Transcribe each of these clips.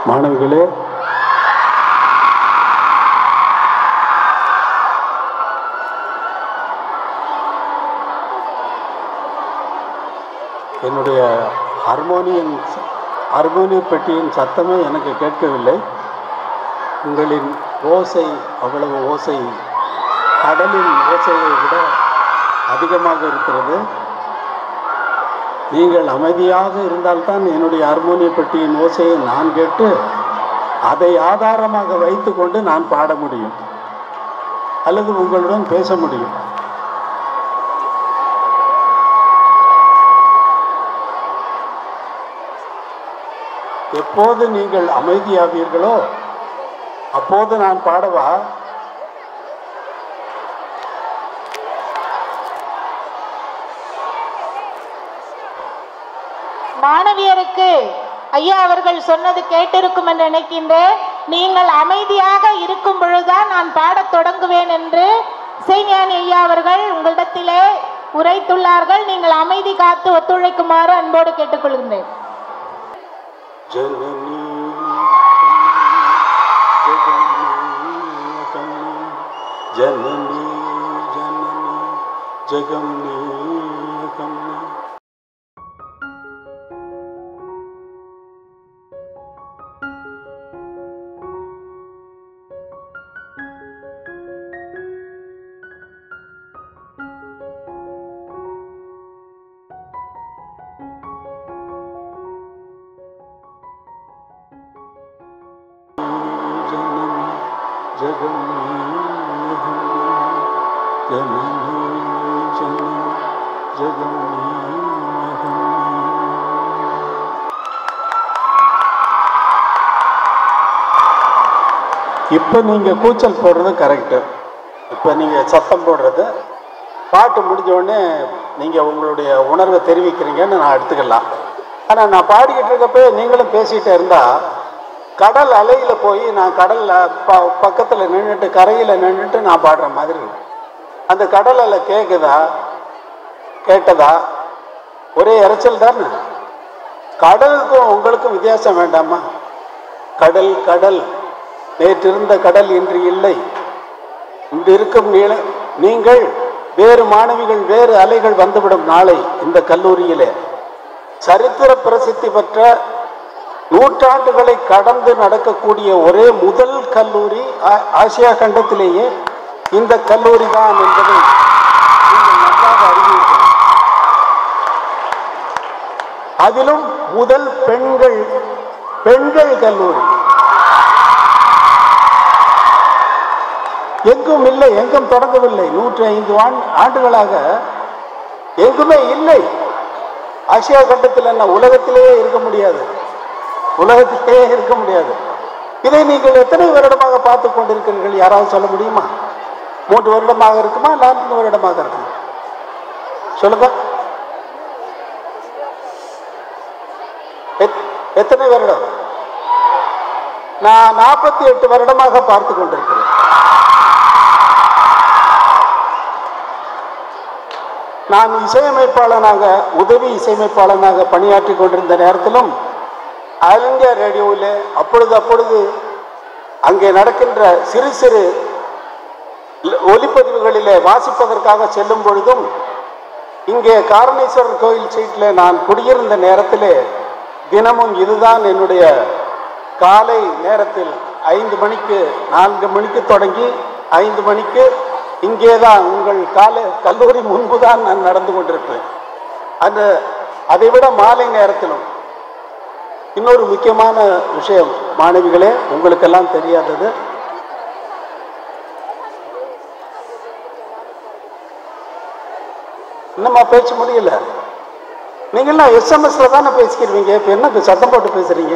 மாணவிகளே என்னுடைய ஹார்மோனியன் ஹார்மோனிய பெட்டியின் சத்தமே எனக்கு கேட்கவில்லை உங்களின் ஓசை அவ்வளவு ஓசை கடலின் ஓசையை விட அதிகமாக இருக்கிறது நீங்கள் அமைதியாக இருந்தால்தான் என்னுடைய ஹார்மோனிய பெட்டியின் ஓசையை நான் கேட்டு அதை ஆதாரமாக வைத்துக்கொண்டு நான் பாட முடியும் அல்லது உங்களுடன் பேச முடியும் எப்போது நீங்கள் அமைதியாவீர்களோ அப்போது நான் பாடவா மாணவியருக்கு ஐயா அவர்கள் சொன்னது கேட்டிருக்கும் என்று நினைக்கின்றேன் நீங்கள் அமைதியாக இருக்கும் பொழுதுதான் நான் பாடத் தொடங்குவேன் என்று இசைஞானி ஐயா அவர்கள் உங்களிடத்திலே உரைத்துள்ளார்கள் நீங்கள் அமைதி காத்து ஒத்துழைக்குமாறு அன்போடு கேட்டுக்கொள்கின்றேன் ஜனனி ஜனனி ஜனனி ஜெகம்னி ஜகம்னி ஜனனி ஜெகம்னி ஜனனி ஜனனி ஜெகம்னி இப்போ நீங்கள் கூச்சல் போடுறது கரெக்டு இப்போ நீங்கள் சத்தம் போடுறது பாட்டு முடிஞ்ச உடனே நீங்கள் உங்களுடைய உணர்வை தெரிவிக்கிறீங்கன்னு நான் எடுத்துக்கலாம் ஆனால் நான் பாடிக்கிட்டு இருக்கப்போ நீங்களும் பேசிகிட்டே இருந்தால் கடல் அலையில் போய் நான் கடலில் ப பக்கத்தில் நின்றுட்டு கரையில் நின்றுட்டு நான் பாடுற மாதிரி இருக்கும். அந்த கடல் அலை கேட்குதா கேட்டதா ஒரே இறைச்சல் தானே கடலுக்கும் உங்களுக்கும் வித்தியாசம் வேண்டாமா கடல் கடல் நேற்றிருந்த கடல் இன்று இல்லை இன்று இருக்கும் நீள நீங்கள் வேறு மாணவிகள் வேறு அலைகள் வந்துவிடும் நாளை இந்த கல்லூரியிலே சரித்திர பிரசித்தி பெற்ற நூற்றாண்டுகளை கடந்து நடக்கக்கூடிய ஒரே முதல் கல்லூரி ஆ- ஆசியா கண்டத்திலேயே இந்த கல்லூரி தான் என்பதை நீங்கள் நன்றாக அறிவீர்கள் அதிலும் முதல் பெண்கள் பெண்கள் கல்லூரி எங்கும் இல்லை எங்கும் தொடங்கவில்லை நூற்றி ஐந்து ஆண்- ஆண்டுகளாக எங்குமே இல்லை ஆசியா கண்டத்தில் என்ன உலகத்திலேயே இருக்க முடியாது உலகத்திலேயே இருக்க முடியாது இதை நீங்கள் எத்தனை வருடமாக பார்த்து கொண்டிருக்கிறீர்கள் யாராவது சொல்ல முடியுமா மூன்று வருடமாக இருக்குமா நான்கு வருடமாக இருக்குமா சொல்லுங்க எத்- எத்தனை வருடம் நான் நாற்பத்தி எட்டு வருடமாக பார்த்து கொண்டிருக்கிறேன் நான் இசையமைப்பாளனாக உதவி இசையமைப்பாளனாக பணியாற்றி கொண்டிருந்த நேரத்திலும் ஆல் இந்தியா ரேடியோவில் அப்பொழுது அப்பொழுது அங்கே நடக்கின்ற சிறு சிறு ல- ஒலிப்பதிவுகளிலே வாசிப்பதற்காக செல்லும் பொழுதும் இங்கே காரணேஸ்வரர் கோயில் சீட்டில் நான் குடியிருந்த நேரத்திலே தினமும் இதுதான் என்னுடைய காலை நேரத்தில் ஐந்து மணிக்கு நான்கு மணிக்கு தொடங்கி ஐந்து மணிக்கு இங்கே தான் உங்கள் காலை கல்லூரி முன்பு தான் நான் நடந்து கொண்டிருப்பேன் அந்த அதை விட மாலை நேரத்திலும் இன்னொரு முக்கியமான விஷயம் மாணவிகளே உங்களுக்கெல்லாம் தெரியாதது இன்னுமா பேச்சு முடியல நீங்களாம் எஸ்எம்எஸ்ல தானே பேசிக்கிறீங்க இப்போ என்ன இப்ப சத்தம் போட்டு பேசுறீங்க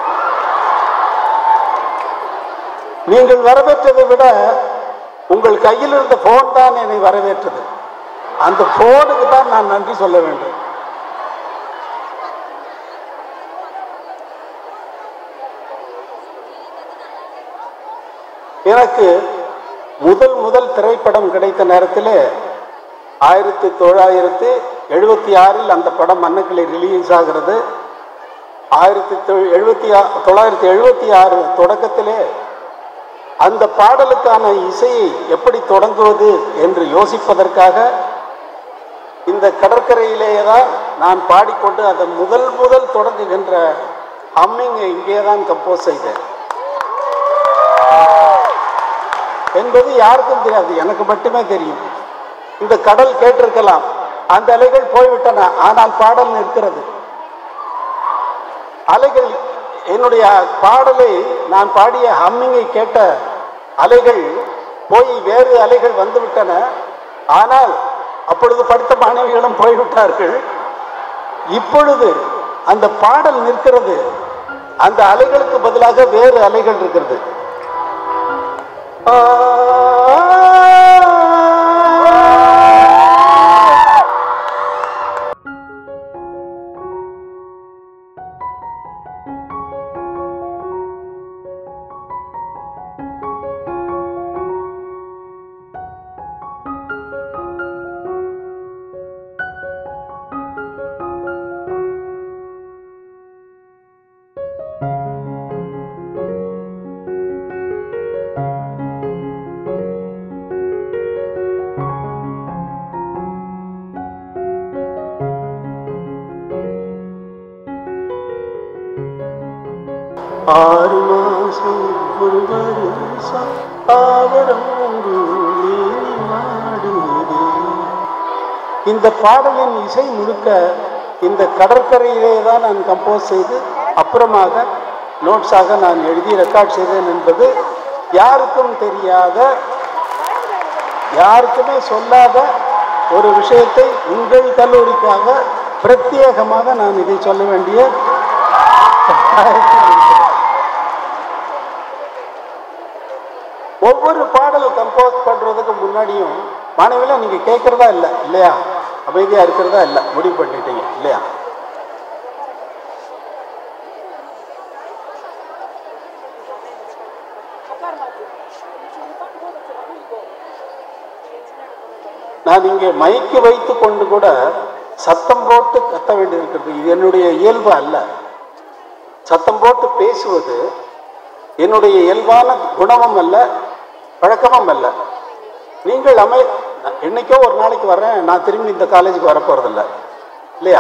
நீங்கள் வரவேற்றதை விட உங்கள் கையில் இருந்த போன் தான் என்னை வரவேற்றது அந்த போனுக்கு தான் நான் நன்றி சொல்ல வேண்டும் எனக்கு முதல் முதல் திரைப்படம் கிடைத்த நேரத்தில் ஆயிரத்தி தொள்ளாயிரத்தி எழுபத்தி ஆறில் அந்த படம் மன்னக்கிளை ரிலீஸ் ஆகிறது ஆயிரத்தி தொ- எழுபத்தி ஆ தொள்ளாயிரத்தி எழுபத்தி ஆறு தொடக்கத்திலே அந்த பாடலுக்கான இசையை எப்படி தொடங்குவது என்று யோசிப்பதற்காக இந்த கடற்கரையிலேயே தான் நான் பாடிக்கொண்டு அதை முதல் முதல் தொடங்குகின்ற ஹம்மிங்கை இங்கே தான் கம்போஸ் செய்தேன் என்பது யாருக்கும் தெரியாது எனக்கு மட்டுமே தெரியும் இந்த கடல் கேட்டிருக்கலாம் அந்த அலைகள் போய்விட்டன ஆனால் பாடல் நிற்கிறது அலைகள் என்னுடைய பாடலை நான் பாடிய ஹம்மிங்கை கேட்ட அலைகள் போய் வேறு அலைகள் வந்துவிட்டன ஆனால் அப்பொழுது படித்த மாணவிகளும் போய்விட்டார்கள் இப்பொழுது அந்த பாடல் நிற்கிறது அந்த அலைகளுக்கு பதிலாக வேறு அலைகள் இருக்கிறது ஆறு மாசம் ஒரு வருஷம் ஆவரம் ஒன்று நீ மாடுதே. இந்த பாடலின் இசை முழுக்க இந்த கடற்கரையிலே தான் நான் கம்போஸ் செய்து அப்புறமாக நோட்ஸாக நான் எழுதி ரெக்கார்ட் செய்தேன் என்பது யாருக்கும் தெரியாத யாருக்குமே சொல்லாத ஒரு விஷயத்தை உங்கள் கல்லூரிக்காக பிரத்யேகமாக நான் இதை சொல்ல வேண்டிய கட்டாயத்தில் இருக்கிறேன். ஒவ்வொரு பாடல் கம்போஸ் பண்றதுக்கு முன்னாடியும் மாணவில நீங்க கேட்கறதா இல்லை இல்லையா அமைதியா இருக்கிறதா இல்லை முடிவு பண்ணிட்டீங்க இல்லையா நான் இங்கே மைக்கு வைத்து கொண்டு கூட சத்தம் போட்டு கத்த வேண்டியிருக்கிறது இது என்னுடைய இயல்பு அல்ல சத்தம் போட்டு பேசுவது என்னுடைய இயல்பான குணமும் அல்ல பழக்கமும் அல்ல நீங்கள் அமை நான் என்னைக்கோ ஒரு நாளைக்கு வர்றேன் நான் திரும்பி இந்த காலேஜுக்கு வரப்போறதில்ல இல்லையா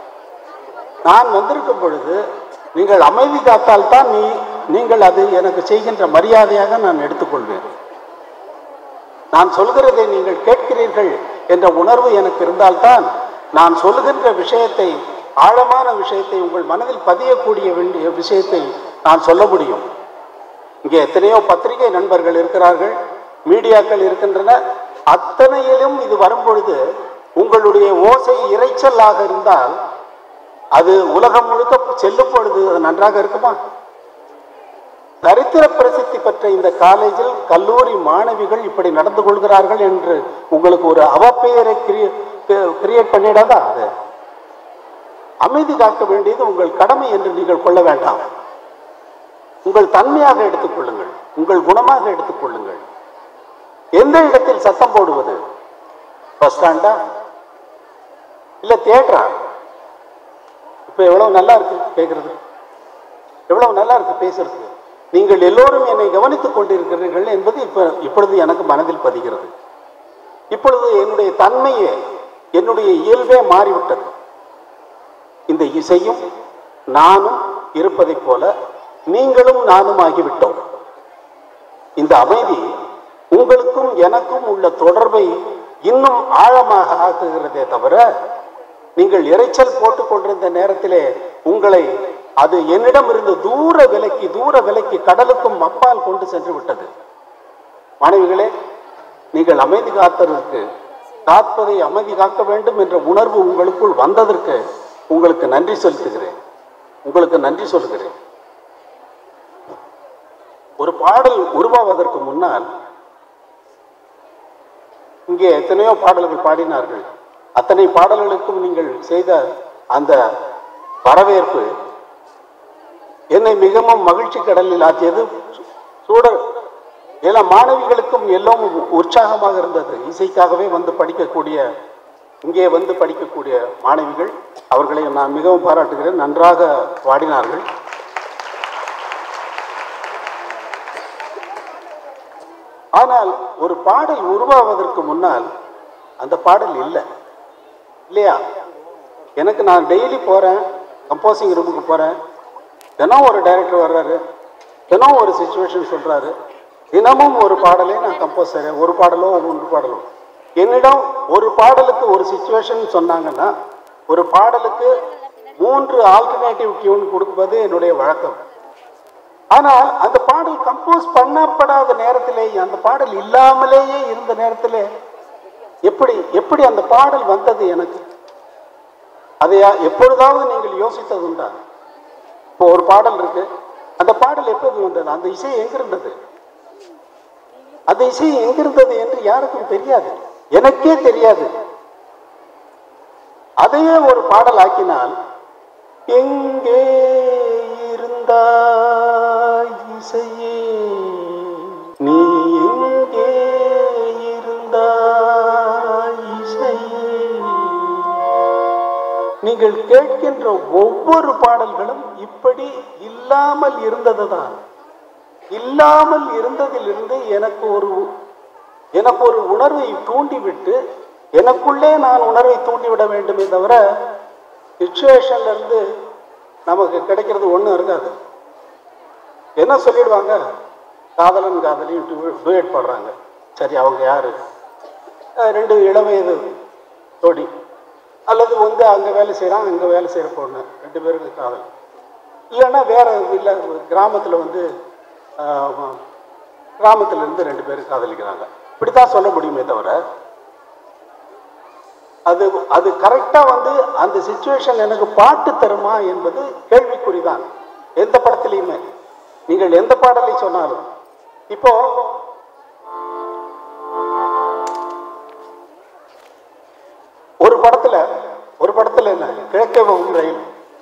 நான் வந்திருக்கும் பொழுது நீங்கள் அமைதி காத்தால் தான் நீ நீங்கள் அது எனக்கு செய்கின்ற மரியாதையாக நான் எடுத்துக்கொள்வேன் நான் சொல்கிறதை நீங்கள் கேட்கிறீர்கள் என்ற உணர்வு எனக்கு இருந்தால்தான் நான் சொல்லுகின்ற விஷயத்தை ஆழமான விஷயத்தை உங்கள் மனதில் பதியக்கூடிய வேண்டிய விஷயத்தை நான் சொல்ல முடியும் இங்கே எத்தனையோ பத்திரிகை நண்பர்கள் இருக்கிறார்கள் மீடியாக்கள் இருக்கின்றன அத்தனையிலும் இது வரும்பொழுது உங்களுடைய ஓசை இரைச்சலாக இருந்தால் அது உலகம் முழுக்க செல்லும் பொழுது அது நன்றாக இருக்குமா சரித்திர பிரசித்தி பெற்ற இந்த காலேஜில் கல்லூரி மாணவிகள் இப்படி நடந்து கொள்கிறார்கள் என்று உங்களுக்கு ஒரு அவப்பெயரை கிரியேட் பண்ணிடாதா அது அமைதி காக்க வேண்டியது உங்கள் கடமை என்று நீங்கள் கொள்ள வேண்டாம் உங்கள் தன்மையாக எடுத்துக்கொள்ளுங்கள் உங்கள் குணமாக எடுத்துக்கொள்ளுங்கள் எந்த இடத்தில் சத்தம் போடுவது பஸ் ஸ்டாண்டா இல்ல தியேட்டரா இப்ப எவ்வளவு நல்லா இருக்கு கேட்கறது எவ்வளவு நல்லா இருக்கு பேசுறது நீங்கள் எல்லோரும் என்னை கவனித்துக் கொண்டிருக்கிறீர்கள் என்பது இப்ப இப்பொழுது எனக்கு மனதில் பதிகிறது இப்பொழுது என்னுடைய தன்மையே என்னுடைய இயல்பே மாறிவிட்டது இந்த இசையும் நானும் இருப்பதைப் போல நீங்களும் நானும் ஆகிவிட்டோம் இந்த அமைதி உங்களுக்கும் எனக்கும் உள்ள தொடர்பை இன்னும் ஆழமாக ஆக்குகிறதே தவிர நீங்கள் இரைச்சல் போட்டுக் கொண்டிருந்த நேரத்திலே உங்களை அது என்னிடம் இருந்து தூர விலைக்கு தூர விலைக்கு கடலுக்கும் அப்பால் கொண்டு சென்று விட்டது மாணவிகளே நீங்கள் அமைதி காத்ததற்கு காப்பதை அமைதி காக்க வேண்டும் என்ற உணர்வு உங்களுக்குள் வந்ததற்கு உங்களுக்கு நன்றி செலுத்துகிறேன் உங்களுக்கு நன்றி சொல்கிறேன் ஒரு பாடல் உருவாவதற்கு முன்னால் இங்கே எத்தனையோ பாடல்கள் பாடினார்கள் அத்தனை பாடல்களுக்கும் நீங்கள் செய்த அந்த வரவேற்பு என்னை மிகவும் மகிழ்ச்சி கடலில் ஆற்றியது சூடர் எல்லா மாணவிகளுக்கும் எல்லாம் உற்சாகமாக இருந்தது இசைக்காகவே வந்து படிக்கக்கூடிய இங்கே வந்து படிக்கக்கூடிய மாணவிகள் அவர்களை நான் மிகவும் பாராட்டுகிறேன் நன்றாக பாடினார்கள் ஆனால் ஒரு பாடல் உருவாவதற்கு முன்னால் அந்த பாடல் இல்லை இல்லையா எனக்கு நான் டெய்லி போகிறேன் கம்போசிங் ரூமுக்கு போகிறேன் தினம் ஒரு டைரக்டர் வர்றாரு தினம் ஒரு சுச்சுவேஷன் சொல்கிறாரு தினமும் ஒரு பாடலை நான் கம்போஸ் செய்கிறேன் ஒரு பாடலோ மூன்று பாடலோ என்னிடம் ஒரு பாடலுக்கு ஒரு சுச்சுவேஷன் சொன்னாங்கன்னா ஒரு பாடலுக்கு மூன்று ஆல்டர்னேட்டிவ் டியூன் கொடுப்பது என்னுடைய வழக்கம் ஆனால் அந்த பாடல் கம்போஸ் பண்ணப்படாத நேரத்திலே அந்த பாடல் இல்லாமலேயே இருந்த நேரத்திலே எப்படி எப்படி அந்த பாடல் வந்தது எனக்கு அதை யா- எப்பொழுதாவது நீங்கள் யோசித்ததுண்டா இப்போ ஒரு பாடல் இருக்கு அந்த பாடல் எப்போது வந்தது அந்த இசை எங்கிருந்தது அந்த இசை எங்கிருந்தது என்று யாருக்கும் தெரியாது எனக்கே தெரியாது அதையே ஒரு பாடல் ஆக்கினால் எங்கே இருந்தாய் இசையே நீ எங்கே இருந்தாய் இசையே நீங்கள் கேட்கின்ற ஒவ்வொரு பாடல்களும் இப்படி இல்லாமல் இருந்ததுதான் இல்லாமல் இருந்ததிலிருந்து எனக்கு ஒரு எனக்கு ஒரு உணர்வை தூண்டிவிட்டு எனக்குள்ளே நான் உணர்வை தூண்டிவிட வேண்டுமே தவிர சுச்சுவேஷன்ல இருந்து நமக்கு கிடைக்கிறது ஒன்றும் இருக்காது என்ன சொல்லிடுவாங்க காதலன் காதலியும் டூயட் பாடுறாங்க சரி அவங்க யாரு அஹ் ரெண்டு இளவயது தோடி அல்லது வந்து அங்கே வேலை செய்கிறான் அங்கே வேலை செய்கிற பொண்ணு ரெண்டு பேருக்கு காதல் இல்லைன்னா வேற இல்லை கிராமத்தில் வந்து கிராமத்துல இருந்து ரெண்டு பேரும் காதலிக்கிறாங்க இப்படி தான் சொல்ல முடியுமே தவிர அது அது கரெக்டாக வந்து அந்த சுச்சுவேஷன் எனக்கு பாட்டு தருமா என்பது கேள்விக்குறிதான் எந்த படத்துலையுமே நீங்கள் எந்த பாடலை சொன்னாலும் இப்போ ஒரு படத்துல ஒரு படத்துல என்ன கிழக்கே போகும் ரயில்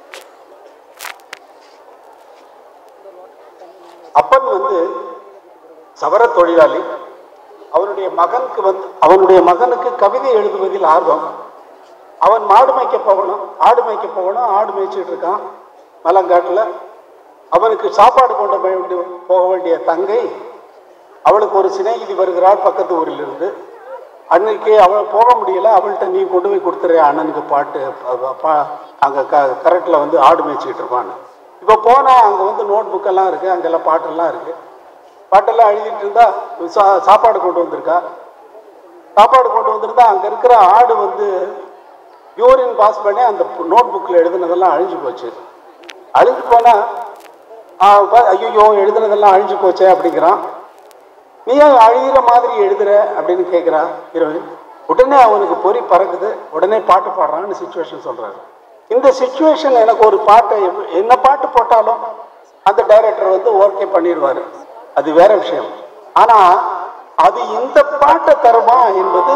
அப்பன் வந்து சவர தொழிலாளி அவனுடைய மகனுக்கு வந்து அவனுடைய மகனுக்கு கவிதை எழுதுவதில் ஆர்வம் அவன் மாடு மேய்க்க போகணும் ஆடு மேய்க்க போகணும் ஆடு மேய்ச்சிட்டு இருக்கான் மலங்காட்டில் அவனுக்கு சாப்பாடு கொண்டு போய் வேண்டிய போக வேண்டிய தங்கை அவளுக்கு ஒரு சிநேகிதி வருகிறாள் பக்கத்து ஊரிலிருந்து அன்னைக்கு அவள் போக முடியல அவள்கிட்ட நீ கொண்டு போய் கொடுத்துரு அண்ணனுக்கு பாட்டு ப- பா- அங்கே க கரெக்டில் வந்து ஆடு மேய்ச்சிக்கிட்டு இருப்பான்னு இப்போ போனால் அங்கே வந்து நோட் புக்கெல்லாம் இருக்குது அங்கெல்லாம் பாட்டெல்லாம் இருக்குது பாட்டெல்லாம் எழுதிட்டு இருந்தா சா சாப்பாடு கொண்டு வந்திருக்கா சாப்பாடு கொண்டு வந்திருந்தா அங்கே இருக்கிற ஆடு வந்து யூரின் பாஸ் பண்ணி அந்த நோட் புக்கில் எழுதுனதெல்லாம் அழிஞ்சு போச்சு அழிஞ்சு போனால் ஐயோ எழுதுனதெல்லாம் அழிஞ்சு போச்சே அப்படிங்கிறான் நீ ஏன் அழிகிற மாதிரி எழுதுற அப்படின்னு கேட்குறா ஹீரோயின் உடனே அவனுக்கு பொறி பறக்குது உடனே பாட்டு பாடுறான்னு சுச்சுவேஷன் சொல்றாரு இந்த சுச்சுவேஷன் எனக்கு ஒரு பாட்டை எவ்- என்ன பாட்டு போட்டாலும் அந்த டைரக்டர் வந்து ஓகே பண்ணிடுவாரு அது வேற விஷயம் ஆனா அது இந்த பாட்டை தருமா என்பது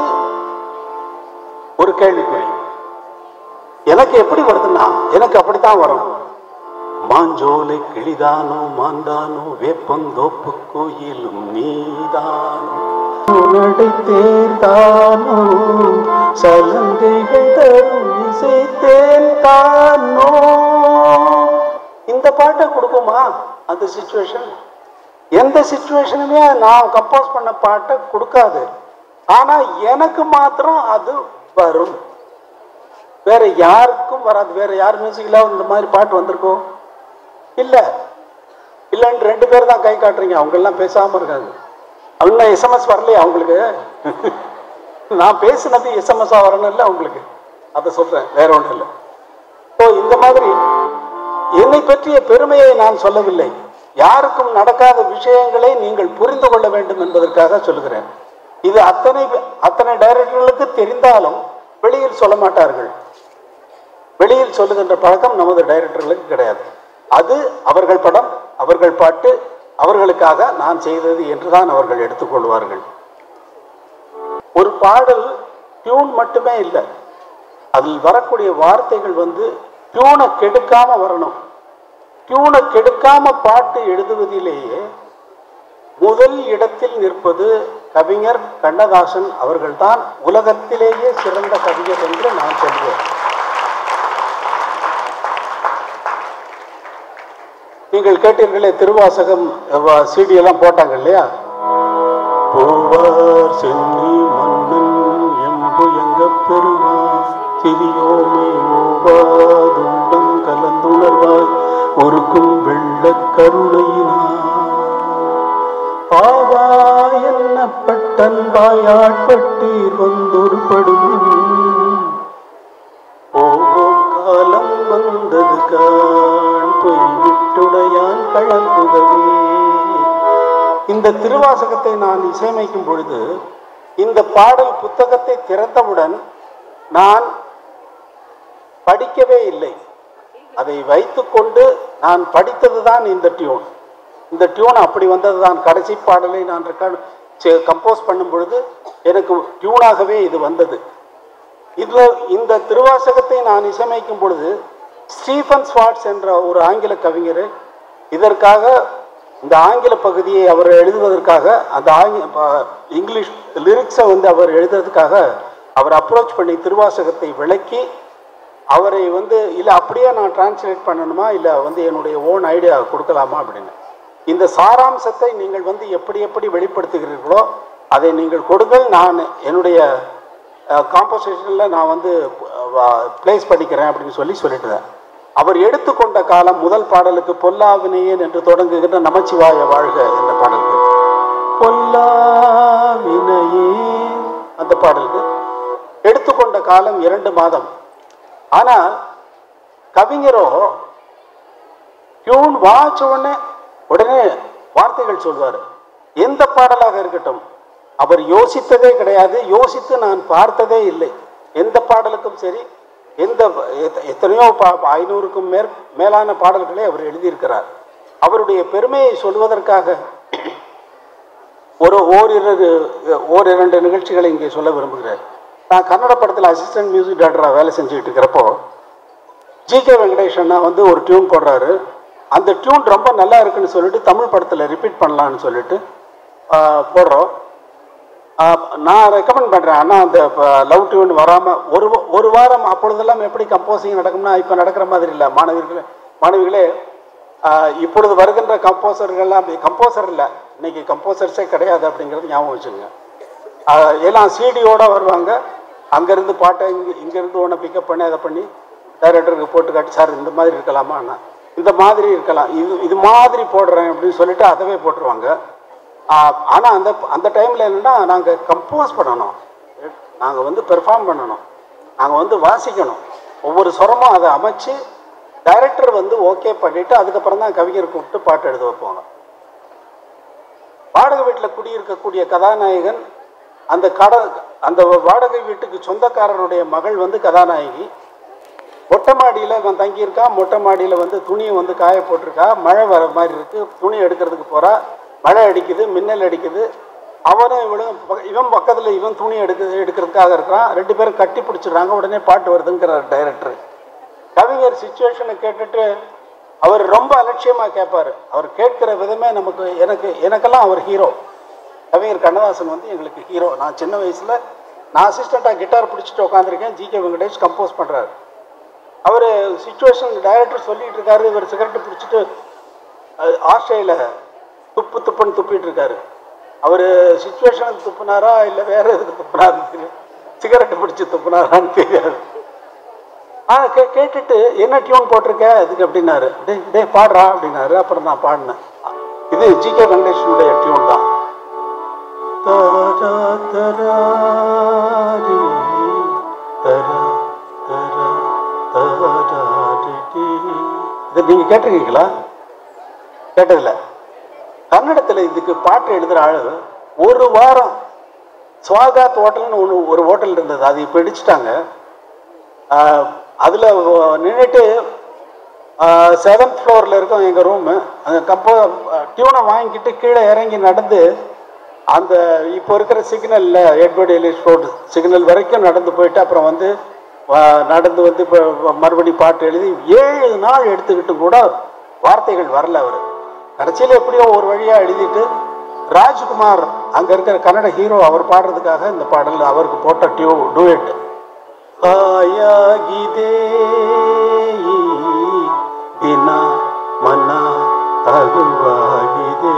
ஒரு கேள்விக்குறி எனக்கு எப்படி வருதுன்னா எனக்கு அப்படித்தான் வரும் மாஞ்சோலை கிளிதானோ மாந்தானோ வேப்பந்தோப்பு கோயிலும் நீதானோ உனடை தேர்தானோ சலங்கைகள் தரும் இசைத்தேன் தானோ இந்த பாட்டை கொடுக்குமா அந்த சுச்சுவேஷன் எந்த சுச்சுவேஷனுமே நான் கம்போஸ் பண்ண பாட்டை கொடுக்காது ஆனா எனக்கு மாத்திரம் அது வரும் வேற யாருக்கும் வராது வேற யார் மியூசிக்ல இந்த மாதிரி பாட்டு வந்திருக்கோ இல்ல இல்லைன்னு ரெண்டு பேர் தான் கை காட்டுறீங்க அவங்க எல்லாம் பேசாம இருக்காங்க அவங்க எஸ்எம்எஸ் வரலையே அவங்களுக்கு நான் பேசினது எஸ்எம்எஸ் வரணும் இல்லை அவங்களுக்கு அதை சொல்றேன் வேற ஒன்றும் இல்லை ஸோ இந்த மாதிரி என்னை பற்றிய பெருமையை நான் சொல்லவில்லை யாருக்கும் நடக்காத விஷயங்களை நீங்கள் புரிந்து கொள்ள வேண்டும் என்பதற்காக சொல்லுகிறேன் இது அத்தனை அத்தனை டைரக்டர்களுக்கு தெரிந்தாலும் வெளியில் சொல்ல மாட்டார்கள் வெளியில் சொல்லுகின்ற பழக்கம் நமது டைரக்டர்களுக்கு கிடையாது அது அவர்கள் படம் அவர்கள் பாட்டு அவர்களுக்காக நான் செய்தது என்றுதான் அவர்கள் எடுத்துக்கொள்வார்கள் ஒரு பாடல் டியூன் மட்டுமே இல்லை அதில் வரக்கூடிய வார்த்தைகள் வந்து டியூனை கெடுக்காம வரணும் டியூனை கெடுக்காம பாட்டு எழுதுவதிலேயே முதல் இடத்தில் நிற்பது கவிஞர் கண்ணதாசன் அவர்கள்தான் உலகத்திலேயே சிறந்த கவிஞர் என்று நான் சொல்வேன் நீங்கள் கேட்டீர்களே திருவாசகம் சிடி எல்லாம் போட்டாங்க இல்லையா பூவார் சென்னி மன்னன் எம்புயங்க பெருமான் திரியோமே ஓவாதுள்ளம் கலந்துணர்வாய் ஒருக்கும் வெள்ளக் கருணையினார் பாவா என்னப்பட்டன்பாய் ஆட்பட்டீர் வந்தொரு படும் போகும் காலம் வந்தது காண் பொய் விட்டுடையான் கழற்புகவே இந்த திருவாசகத்தை நான் இசையமைக்கும் பொழுது இந்த பாடல் புத்தகத்தை திறந்தவுடன் நான் படிக்கவே இல்லை அதை வைத்துக்கொண்டு நான் படித்தது தான் இந்த டியூன் இந்த டியூன் அப்படி வந்தது தான் கடைசி பாடலை நான் ரெக்கார்டு கம்போஸ் பண்ணும் பொழுது எனக்கு டியூனாகவே இது வந்தது இதில் இந்த திருவாசகத்தை நான் இசையமைக்கும் பொழுது ஸ்டீஃபன் ஸ்வாட்ஸ் என்ற ஒரு ஆங்கில கவிஞர் இதற்காக இந்த ஆங்கில பகுதியை அவர் எழுதுவதற்காக அந்த ஆங்கி ப- இங்கிலீஷ் லிரிக்ஸை வந்து அவர் எழுதுறதுக்காக அவர் அப்ரோச் பண்ணி திருவாசகத்தை விளக்கி அவரை வந்து இல்லை அப்படியே நான் டிரான்ஸ்லேட் பண்ணணுமா இல்லை வந்து என்னுடைய ஓன் ஐடியா கொடுக்கலாமா அப்படின்னு இந்த சாராம்சத்தை நீங்கள் வந்து எப்படி எப்படி வெளிப்படுத்துகிறீர்களோ அதை நீங்கள் கொடுங்கள் நான் என்னுடைய காம்போசிஷனில் நான் வந்து ப்ளேஸ் பண்ணிக்கிறேன் அப்படின்னு சொல்லி சொல்லிட்டுதேன் அவர் எடுத்துக்கொண்ட காலம் முதல் பாடலுக்கு பொல்லாவினையேன் என்று தொடங்குகின்ற நமச்சிவாய வாழ்க என்ற பாடலுக்கு பொல்லாவினையேன் அந்த பாடலுக்கு எடுத்துக்கொண்ட காலம் இரண்டு மாதம் ஆனால் கவிஞரோ டியூன் வாச்ச உடனே உடனே வார்த்தைகள் சொல்வார் எந்த பாடலாக இருக்கட்டும் அவர் யோசித்ததே கிடையாது யோசித்து நான் பார்த்ததே இல்லை எந்த பாடலுக்கும் சரி எந்த எத்த- எத்தனையோ பா ஐநூறுக்கும் மேற் மேலான பாடல்களை அவர் எழுதியிருக்கிறார் அவருடைய பெருமையை சொல்வதற்காக ஒரு ஓரிரு ஓரிரண்டு நிகழ்ச்சிகளை இங்கே சொல்ல விரும்புகிறேன் நான் கன்னட படத்தில் அசிஸ்டன்ட் மியூசிக் டைரக்டராக வேலை செஞ்சுக்கிட்டு இருக்கிறப்போ ஜி கே வெங்கடேஷன்னா வந்து ஒரு டியூன் போடுறாரு அந்த டியூன் ரொம்ப நல்லா இருக்குன்னு சொல்லிட்டு தமிழ் படத்தில் ரிப்பீட் பண்ணலான்னு சொல்லிட்டு ஆஹ், போடுறோம் ஆஹ், நான் ரெக்கமெண்ட் பண்ணுறேன் ஆனால் அந்த லவ் டியூன் வராமல் ஒரு வா- ஒரு வாரம் அப்பொழுதெல்லாம் எப்படி கம்போசிங் நடக்கும்னா இப்போ நடக்கிற மாதிரி இல்லை மாணவர்களே மாணவிகளே ஆஹ், இப்பொழுது வருகின்ற கம்போசர்கள்லாம் கம்போசர் இல்லை இன்னைக்கு கம்போசர்ஸே கிடையாது அப்படிங்கிறது ஞாபகம் வச்சுக்கோங்க ஆஹ், எல்லாம் சிடியோட வருவாங்க அங்கேருந்து பாட்டை இங்கே இங்கேருந்து ஒன்று பிக்கப் பண்ணி அதை பண்ணி டைரக்டருக்கு போட்டு காட்டி சார் இந்த மாதிரி இருக்கலாமா நான் இந்த மாதிரி இருக்கலாம் இது இது மாதிரி போடுறேன் அப்படின்னு சொல்லிட்டு அதவே போட்டுருவாங்க ஆனால் அந்த அந்த டைமில் என்னென்னா நாங்கள் கம்போஸ் பண்ணணும் நாங்கள் வந்து பெர்ஃபார்ம் பண்ணணும் நாங்கள் வந்து வாசிக்கணும் ஒவ்வொரு சுரமும் அதை அமைச்சு டைரக்டர் வந்து ஓகே பண்ணிவிட்டு அதுக்கப்புறம் தான் கவிஞர் கூப்பிட்டு பாட்டு எழுத வைப்பாங்க வாடகை வீட்டில் குடியிருக்கக்கூடிய கதாநாயகன் அந்த கட அந்த வாடகை வீட்டுக்கு சொந்தக்காரருடைய மகள் வந்து கதாநாயகி மொட்டை மாடியில் இவன் தங்கியிருக்கான் மொட்டை மாடியில் வந்து துணியை வந்து காய போட்டிருக்கா மழை வர மாதிரி இருக்குது துணி எடுக்கிறதுக்கு போகிறா மழை அடிக்குது மின்னல் அடிக்குது அவனும் இவனும் பக்க- இவன் பக்கத்தில் இவன் துணி எடுக்க எடுக்கிறதுக்காக இருக்கிறான் ரெண்டு பேரும் கட்டி பிடிச்சிடுறாங்க உடனே பாட்டு வருதுங்கிறார் டைரக்டர் கவிஞர் சுச்சுவேஷனை கேட்டுட்டு அவர் ரொம்ப அலட்சியமாக கேட்பார் அவர் கேட்கிற விதமே நமக்கு எனக்கு எனக்கெல்லாம் அவர் ஹீரோ கவிஞர் கண்ணதாசன் வந்து எங்களுக்கு ஹீரோ நான் சின்ன வயசில் நான் அசிஸ்டண்ட்டாக கிட்டார் பிடிச்சிட்டு உட்காந்துருக்கேன் ஜி கே வெங்கடேஷ் கம்போஸ் பண்ணுறாரு அவர் சுச்சுவேஷன் டைரக்டர் சொல்லிட்டு இருக்காரு இவர் சிகரெட்டு பிடிச்சிட்டு ஆஸ்திரேலியில் துப்பு துப்புன்னு துப்பிட்டு இருக்காரு அவர் சுச்சுவேஷனுக்கு துப்புனாரா இல்லை வேற எதுக்கு துப்புனாருன்னு தெரியும் சிகரெட்டு பிடிச்சி துப்புனாரான்னு தெரியாது ஆ கே கேட்டுட்டு என்ன டியூன் போட்டிருக்க இதுக்கு அப்படின்னாரு டேய் டேய் பாடுறா அப்படின்னாரு அப்புறம் நான் பாடினேன் இது ஜி கே வெங்கடேஷனுடைய டியூன் தான் தரா தராரி, தரா தரா தராரிடி. இது நீங்க கேட்டிருக்கீங்களா கேட்டதில்ல கன்னடத்தில் இதுக்கு பாட்டு எழுதுகிற ஆள் ஒரு வாரம் சுவாகாத் ஹோட்டல்னு ஒன்று ஒரு ஹோட்டல் இருந்தது அது இப்போ இடிச்சிட்டாங்க அதில் நின்றுட்டு செவன்த் ஃப்ளோரில் இருக்கும் எங்கள் ரூமு அந்த கம்போ டியூனை வாங்கிக்கிட்டு கீழே இறங்கி நடந்து அந்த இப்போ இருக்கிற சிக்னலில் எட்வர்ட் எலிஸ் ரோடு சிக்னல் வரைக்கும் நடந்து போயிட்டு அப்புறம் வந்து வா- நடந்து வந்து இப்போ மறுபடி பாட்டு எழுதி ஏழு நாள் எடுத்துக்கிட்டு கூட வார்த்தைகள் வரல அவர் கடைசியில் எப்படியோ ஒரு வழியாக எழுதிட்டு ராஜ்குமார் அங்க இருக்கிற கன்னட ஹீரோ அவர் பாடுறதுக்காக இந்த பாடல் அவருக்கு போட்ட டியூ டூயட் ಆಯಾಗಿದೆ ಈ ದಿನ ಮನ ತಗುವಾಗಿದೆ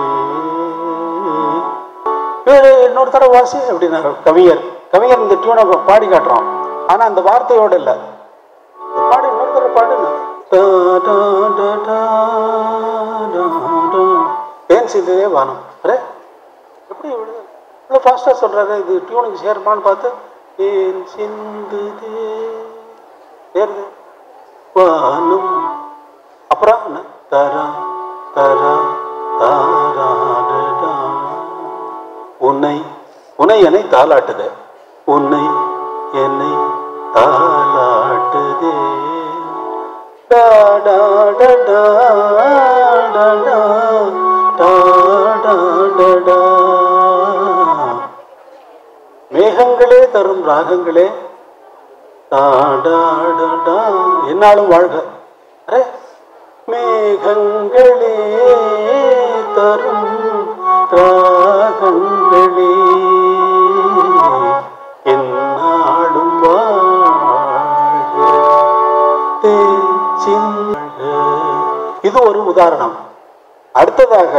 இவரு இன்னொரு தடவை வாசி அப்படின்னாரு கவிஞர் கவிஞர் இந்த டியூனை பாடி காட்டுறோம் ஆனா அந்த வார்த்தையோட இல்லை பாடு இன்னொரு தடவை பாடுங்க டா, டா, டா, டா, டா, டா. ஏன் சிந்ததே வானம் அரே எப்படி இவ்வளோ இவ்வளோ ஃபாஸ்ட்டாக சொல்கிறாரு இது டியூனுக்கு சேருமான்னு பார்த்து ஏன் சிந்துதே சேருது வானம் அப்புறம் என்ன தரா தரா தாராடடா உன்னை உன்னை என்னை தாளாட்டுது உன்னை என்னை தாளாட்டுதே டா டா டா டா டா டா டா டா டா டா. மேகங்களே தரும் ராகங்களே டா டா டா டா. என்னாலும் வாழ்க அரே மேகங்களே தரும் ராகங்களே என்னாலும் வாழ்க தேச்சின்க. இது ஒரு உதாரணம் அடுத்ததாக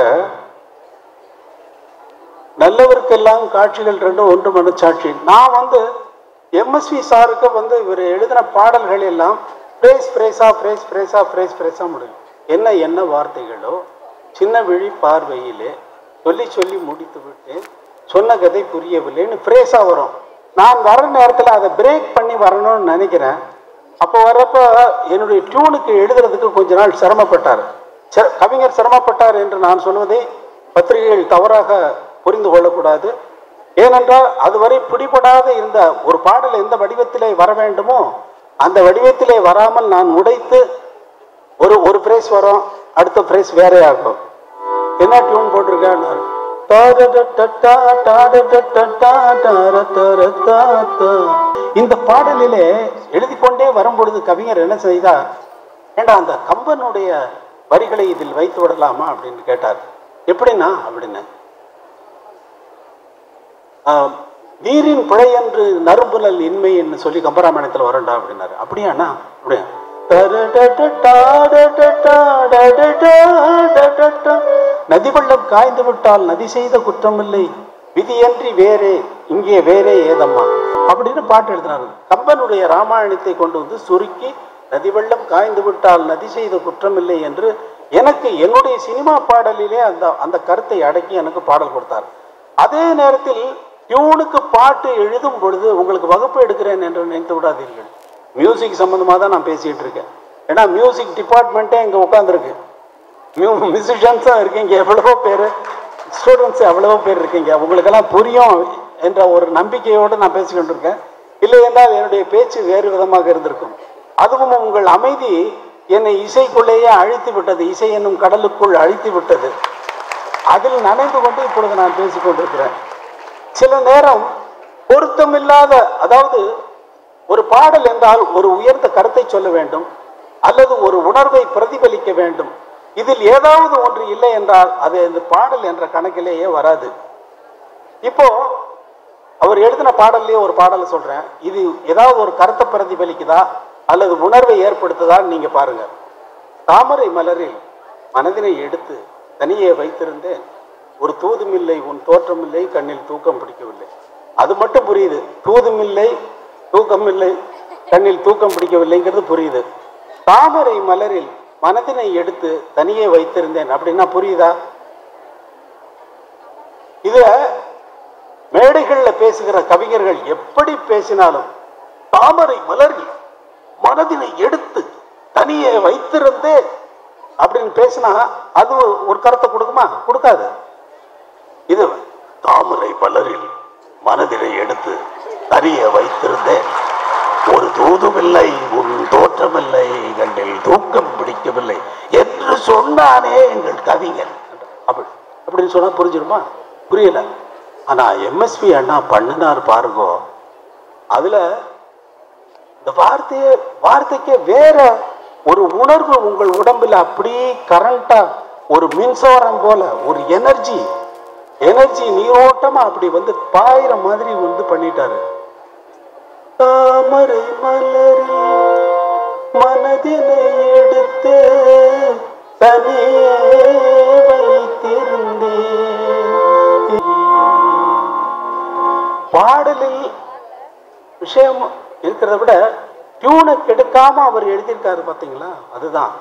நல்லவருக்கெல்லாம் காட்சிகள் ரெண்டும் ஒன்று மனச்சாட்சி நான் வந்து எம்எஸ்வி சாருக்கு வந்து இவர் எழுதின பாடல்கள் எல்லாம் பிரேஸ் பிரேஸா பிரேஸ் பிரேஸா பிரேஸ் பிரேஸா முடியும் என்ன என்ன வார்த்தைகளோ சின்ன விழி பார்வையிலே சொல்லி சொல்லி முடித்து விட்டேன் சொன்ன கதை புரியவில்லைன்னு பிரேஸா வரும் நான் வர நேரத்தில் அதை பிரேக் பண்ணி வரணும்னு நினைக்கிறேன் அப்போ வர்றப்ப என்னுடைய டியூனுக்கு எழுதுறதுக்கு கொஞ்ச நாள் சிரமப்பட்டார் ச- கவிஞர் சிரமப்பட்டார் என்று நான் சொல்வதை பத்திரிகைகள் தவறாக புரிந்து கொள்ளக்கூடாது ஏனென்றால் அதுவரை பிடிபடாத இருந்த ஒரு பாடல் எந்த வடிவத்திலே வர வேண்டுமோ அந்த வடிவத்திலே வராமல் நான் உடைத்து ஒரு ஒரு பிரைஸ் வரும் அடுத்த பிரைஸ் வேற ஆகும் என்ன டியூன் போட்டிருக்கான்னு இந்த பாடலிலே எழுதி கொண்டே வரும்பொழுது கவிஞர் என்ன செய்தார் ஏண்டா அந்த கம்பனுடைய வரிகளை இதில் வைத்து விடலாமா அப்படின்னு கேட்டார் எப்படின்னா அப்படின்னு ஆஹ், நீரின் பிழை என்று நறும்புலல் இன்மைன்னு சொல்லி கம்பராமாயணத்தில் வரண்டா அப்படின்னாரு அப்படியாண்ணா அப்படியா நதி வெள்ளம் காய்ந்து விட்டால் நதி செய்த குற்றமில்லை விதியன்றி வேறே இங்கே வேறே ஏதம்மா அப்படின்னு பாட்டு எழுதினாரு கம்பனுடைய ராமாயணத்தை கொண்டு வந்து சுருக்கி நதி வெள்ளம் காய்ந்து விட்டால் நதி செய்த குற்றமில்லை என்று எனக்கு என்னுடைய சினிமா பாடலிலே அந்த அந்த கருத்தை அடக்கி எனக்கு பாடல் கொடுத்தார் அதே நேரத்தில் டியூனுக்கு பாட்டு எழுதும் பொழுது உங்களுக்கு வகுப்பு எடுக்கிறேன் என்று நினைத்து விடாதீர்கள் மியூசிக் சம்மந்தமாக தான் நான் பேசிகிட்டு இருக்கேன் ஏன்னா மியூசிக் டிபார்ட்மெண்ட்டே இங்கே உட்காந்துருக்கு மியூ மியூசிஷியன்ஸும் இருக்கீங்க எவ்வளவோ பேர் ஸ்டூடெண்ட்ஸ் எவ்வளவோ பேர் இருக்கீங்க உங்களுக்கெல்லாம் புரியும் என்ற ஒரு நம்பிக்கையோடு நான் பேசிக்கொண்டு இருக்கேன் இல்லை என்றால் என்னுடைய பேச்சு வேறு விதமாக இருந்திருக்கும் அதுவும் உங்கள் அமைதி என்னை இசைக்குள்ளேயே அழித்து விட்டது இசை என்னும் கடலுக்குள் அழித்து விட்டது அதில் நனைந்து கொண்டு இப்பொழுது நான் பேசிக் கொண்டிருக்கிறேன் சில நேரம் பொருத்தமில்லாத அதாவது ஒரு பாடல் என்றால் ஒரு உயர்ந்த கருத்தை சொல்ல வேண்டும் அல்லது ஒரு உணர்வை பிரதிபலிக்க வேண்டும் இதில் ஏதாவது ஒன்று இல்லை என்றால் அது இந்த பாடல் என்ற கணக்கிலேயே வராது இப்போ அவர் எழுதின பாடல்லையே ஒரு பாடலை சொல்றேன் இது ஏதாவது ஒரு கருத்தை பிரதிபலிக்குதா அல்லது உணர்வை ஏற்படுத்துதான்னு நீங்க பாருங்க தாமரை மலரில் மனதினை எடுத்து தனியே வைத்திருந்தேன் ஒரு தூதுமில்லை உன் தோற்றமில்லை கண்ணில் தூக்கம் பிடிக்கவில்லை அது மட்டும் புரியுது தூதுமில்லை தூக்கமில்லை கண்ணில் தூக்கம் பிடிக்கவில்லைங்கிறது புரியுது தாமரை மலரில் மனதினை எடுத்து தனியே வைத்திருந்தேன் அப்படின்னா புரியுதா இத மேடைகளில் பேசுகிற கவிஞர்கள் எப்படி பேசினாலும் தாமரை மலரில் மனதினை எடுத்து தனியே வைத்திருந்தேன் அப்படின்னு பேசினா அது ஒரு கருத்தை கொடுக்குமா கொடுக்காது இது தாமரை மலரில் மனதினை எடுத்து தனியே வைத்திருந்தேன் ஒரு தூதுமில்லை உன் தோற்றமில்லை கண்ணில் தூக்கம் பிடிக்கவில்லை என்று சொன்னானே எங்கள் கவிஞர் அப்படி அப்படின்னு சொன்னா புரிஞ்சிருமா புரியல ஆனா எம்எஸ்பி அண்ணா பண்ணினார் பாருங்கோ அதுல இந்த வார்த்தையே வார்த்தைக்கே வேற ஒரு உணர்வு உங்கள் உடம்புல அப்படியே கரண்டா ஒரு மின்சாரம் போல ஒரு எனர்ஜி எனர்ஜி நீரோட்டமா அப்படி வந்து பாயிற மாதிரி வந்து பண்ணிட்டாரு தாமரை மலரில் மனதினை எடுத்து தனியே வைத்திருந்தேன் பாடலில் விஷயம் இருக்கிறத விட டியூனை கெடுக்காம அவர் எழுதியிருக்காரு பார்த்தீங்களா அதுதான்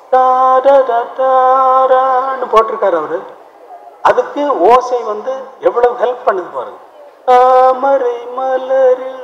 டாரடடாரான்னு போட்டிருக்காரு அவரு அதுக்கு ஓசை வந்து எவ்வளவு ஹெல்ப் பண்ணுது பாருங்க தாமரை மலரில்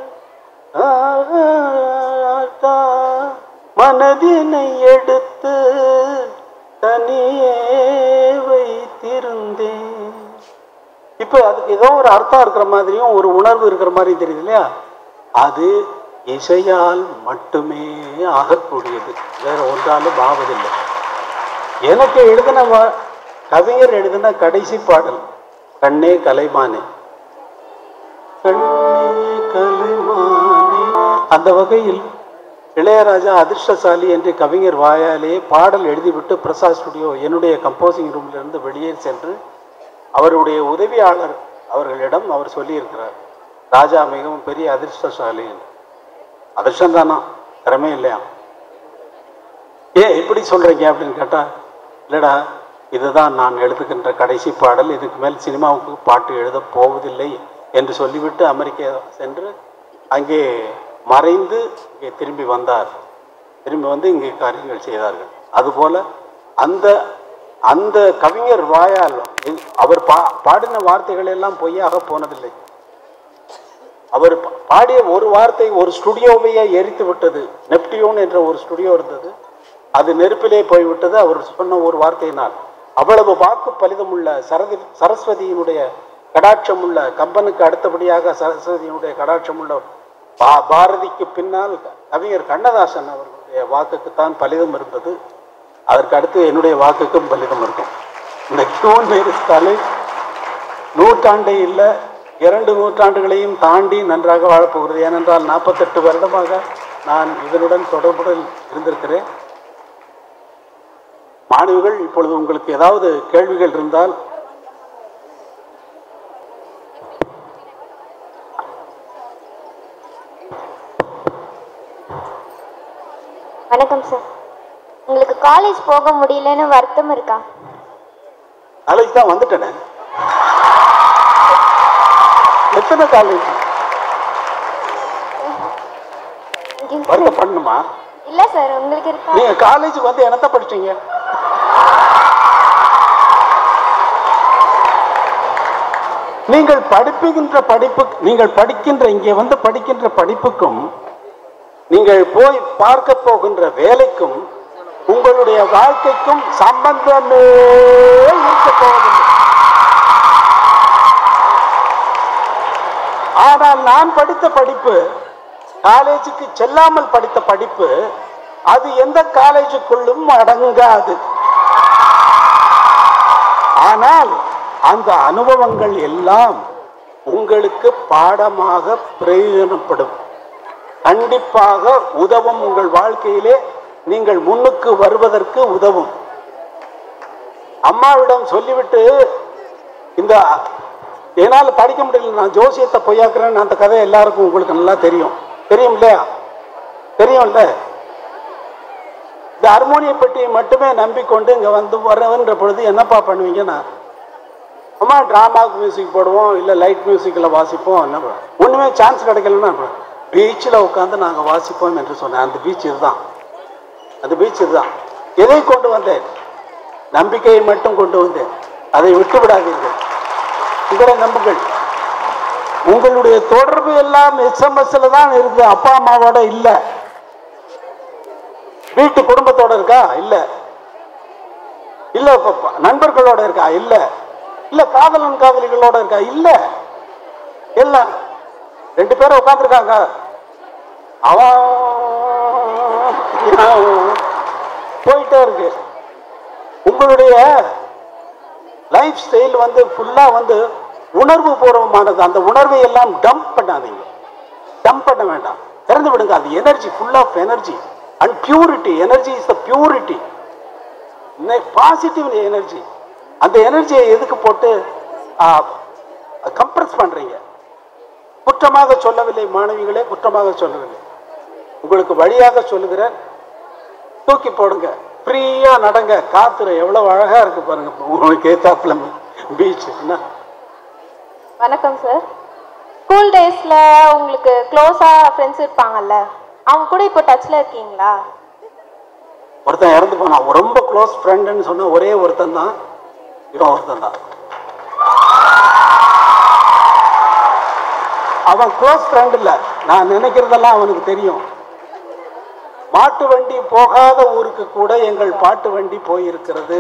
ஆத்தா, மனதினை எடுத்து தனியே வைத்திருந்தேன் இப்போ அதுக்கு ஏதோ ஒரு அர்த்தம் இருக்கிற மாதிரியும் ஒரு உணர்வு இருக்கிற மாதிரியும் தெரியுது இல்லையா அது இசையால் மட்டுமே ஆகக்கூடியது வேற ஒன்றாலும் ஆவதில்லை எனக்கு எழுதின வா- கவிஞர் எழுதின கடைசி பாடல் கண்ணே கலைமானே கண்ணே கலைமானே அந்த வகையில் இளையராஜா அதிர்ஷ்டசாலி என்று கவிஞர் வாயாலே பாடல் எழுதிவிட்டு பிரசாத் ஸ்டுடியோ என்னுடைய கம்போசிங் ரூம்ல இருந்து வெளியே சென்று அவருடைய உதவியாளர் அவர்களிடம் அவர் சொல்லியிருக்கிறார் ராஜா மிகவும் பெரிய அதிர்ஷ்டசாலி என்று அதிர்ஷ்டம் தானா திறமை இல்லையா ஏன் இப்படி சொல்றீங்க அப்படின்னு கேட்டா இல்லடா இதுதான் நான் எழுதுகின்ற கடைசி பாடல் இதுக்கு மேல் சினிமாவுக்கு பாட்டு எழுதப் போவதில்லை என்று சொல்லிவிட்டு அமெரிக்கா சென்று அங்கே மறைந்து இங்கே திரும்பி வந்தார் திரும்பி வந்து இங்கே காரியங்கள் செய்தார்கள் அதுபோல அந்த அந்த கவிஞர் வாயால் அவர் பா பாடின வார்த்தைகள் எல்லாம் பொய்யாக போனதில்லை அவர் பா- பாடிய ஒரு வார்த்தை ஒரு ஸ்டுடியோவையே எரித்து விட்டது நெப்டியூன் என்ற ஒரு ஸ்டுடியோ இருந்தது அது நெருப்பிலே போய்விட்டது அவர் சொன்ன ஒரு வார்த்தையினால் அவ்வளவு வாக்கு பலிதமுள்ள சரதி சரஸ்வதியினுடைய கடாட்சமுள்ள கம்பனுக்கு அடுத்தபடியாக சரஸ்வதியினுடைய கடாட்சமுள்ள பா பாரதிக்கு பின்னால் கவிஞர் கண்ணதாசன் அவர்களுடைய வாக்குக்குத்தான் பலிதம் இருந்தது அதற்கு அடுத்து என்னுடைய வாக்குக்கும் பலிதம் இருக்கும் இந்த கியூன் மேரிஸ்தாலே நூற்றாண்டே இல்லை இரண்டு நூற்றாண்டுகளையும் தாண்டி நன்றாக வாழப்போகிறது ஏனென்றால் நாற்பத்தெட்டு வருடமாக நான் இதனுடன் தொடர்புடன் இருந்திருக்கிறேன் மாணவிகள் இப்பொழுது உங்களுக்கு ஏதாவது கேள்விகள் இருந்தால் வணக்கம் சார் உங்களுக்கு காலேஜ் போக முடியலன்னு வருத்தம் இருக்கா காலேஜ் தான் வந்துட்டேனே எத்தனை காலேஜ் வருத்தம் பண்ணணுமா இல்ல சார் உங்களுக்கு இருக்கா நீங்க காலேஜுக்கு வந்து என்னத்த படிச்சீங்க நீங்கள் படிப்புகின்ற படிப்பு நீங்கள் படிக்கின்ற இங்கே வந்து படிக்கின்ற படிப்புக்கும் நீங்கள் போய் பார்க்க போகின்ற வேலைக்கும் உங்களுடைய வாழ்க்கைக்கும் சம்பந்தமே இருக்க போவதில்லை ஆனால் நான் படித்த படிப்பு காலேஜுக்கு செல்லாமல் படித்த படிப்பு அது எந்த காலேஜுக்குள்ளும் அடங்காது ஆனால் அந்த அனுபவங்கள் எல்லாம் உங்களுக்கு பாடமாக பிரயோஜனப்படும் கண்டிப்பாக உதவும் உங்கள் வாழ்க்கையிலே நீங்கள் முன்னுக்கு வருவதற்கு உதவும் அம்மாவிடம் சொல்லிவிட்டு இந்த என்னால் படிக்க முடியல நான் ஜோசியத்தை பொய்யாக்குறேன்னு அந்த கதை எல்லாருக்கும் உங்களுக்கு நல்லா தெரியும் தெரியும் இல்லையா தெரியும்ல இந்த ஹார்மோனிய பெட்டியை மட்டுமே நம்பிக்கொண்டு இங்கே வந்து வரவன்ற பொழுது என்னப்பா பண்ணுவீங்கன்னா அம்மா ட்ராமாவுக்கு மியூசிக் போடுவோம் இல்லை லைட் மியூசிக்கில் வாசிப்போம் என்ன பண்ணுவோம். ஒண்ணுமே சான்ஸ் கிடைக்கலன்னா பீச்சில் உட்காந்து நாங்கள் வாசிப்போம் என்று சொன்னேன் அந்த பீச் இதுதான் அந்த பீச் இதுதான் எதை கொண்டு வந்தேன் நம்பிக்கையை மட்டும் கொண்டு வந்தேன் அதை விட்டு விடாதீர்கள் உங்களை நம்புங்கள் உங்களுடைய தொடர்பு எல்லாம் எஸ்எம்எஸ்ல தான் இருக்குது அப்பா அம்மாவோட இல்ல வீட்டு குடும்பத்தோட இருக்கா இல்ல இல்ல ப- ப- நண்பர்களோட இருக்கா இல்ல இல்ல காதலன் காதலிகளோட இருக்கா இல்ல இல்ல ரெண்டு பேரும் உட்காந்துருக்காங்க அவன் போயிட்டே இருக்கு உங்களுடைய லைஃப் ஸ்டைல் வந்து ஃபுல்லா வந்து உணர்வு பூர்வமானது அந்த உணர்வை எல்லாம் டம்ப் பண்ணாதீங்க டம்ப் பண்ண வேண்டாம் திறந்து விடுங்க அது energy full of energy and purity energy is the purity positive energy அந்த எனர்ஜியை எதுக்கு போட்டு கம்ப்ரஸ் பண்றீங்க குற்றமாக சொல்லவில்லை மாணவிகளே குற்றமாக சொல்லவில்லை உங்களுக்கு வழியாக சொல்லுகிறேன் தூக்கி போடுங்க ஃப்ரீயா நடங்க காத்துல எவ்வளவு அழகா இருக்கு பாருங்க உங்களுக்கு ஏத்தாப்புல பீச் என்ன வணக்கம் சார் ஸ்கூல் டேஸில் உங்களுக்கு க்ளோஸாக ஃப்ரெண்ட்ஸ் இருப்பாங்கல்ல அவங்க கூட இப்போ டச்சில் இருக்கீங்களா ஒருத்தன் இறந்து போனான் ரொம்ப க்ளோஸ் ஃப்ரெண்டுன்னு சொன்ன ஒரே ஒருத்தன் தான் இவன் ஒருத்தன் தான் அவன் க்ளோஸ் ஃப்ரெண்ட் இல்ல நான் நினைக்கிறதெல்லாம் அவனுக்கு தெரியும் மாட்டு வண்டி போகாத ஊருக்கு கூட எங்கள் பாட்டு வண்டி போயிருக்கிறது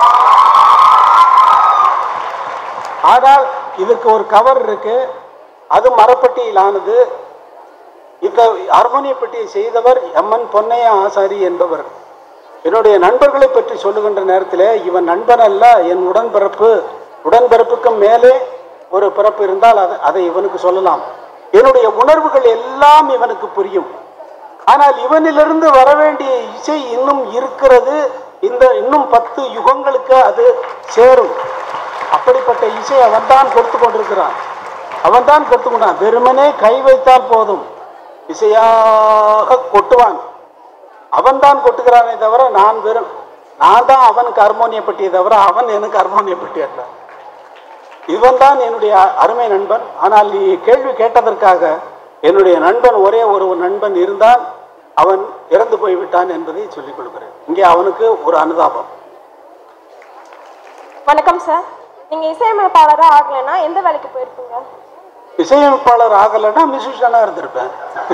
ஆனால் இதுக்கு ஒரு கவர் இருக்கு அது மரப்பட்டியிலானது இந்த ஹார்மோனிய பெட்டியை செய்தவர் எம்என் பொன்னையா ஆசாரி என்பவர் என்னுடைய நண்பர்களை பற்றி சொல்லுகின்ற நேரத்தில் இவன் நண்பன் அல்ல என் உடன்பிறப்பு உடன்பிறப்புக்கு மேலே ஒரு பிறப்பு இருந்தால் அதை அதை இவனுக்கு சொல்லலாம் என்னுடைய உணர்வுகள் எல்லாம் இவனுக்கு புரியும் ஆனால் இவனிலிருந்து வர வேண்டிய இசை இன்னும் இருக்கிறது இந்த இன்னும் பத்து யுகங்களுக்கு அது சேரும் அப்படிப்பட்ட இசை அவன்தான் கொடுத்து கொண்டிருக்கிறான் அவன்தான் கொடுத்து கொண்டான் வெறுமனே கை வைத்தால் போதும் இசையாக கொட்டுவான் அவன்தான் கொட்டுகிறானே தவிர நான் வெறும் நான் தான் அவனுக்கு ஹார்மோனிய பெட்டியை தவிர அவன் எனக்கு ஹார்மோனிய பெட்டி அல்ல இவன் தான் என்னுடைய அ- அருமை நண்பன் ஆனால் நீ கேள்வி கேட்டதற்காக என்னுடைய நண்பன் ஒரே ஒரு நண்பன் இருந்தான் அவன் இறந்து போய்விட்டான் என்பதை சொல்லிக் கொடுக்கிறேன் இங்கே அவனுக்கு ஒரு அனுதாபம் வணக்கம் சார் நீங்கள் இசையமைப்பாளராக ஆகலைன்னா எந்த வேலைக்கு போயிருப்பீங்க இசையமைப்பாளர் ஆகலைன்னா மியூசிஷியனாக இருந்திருப்பேன்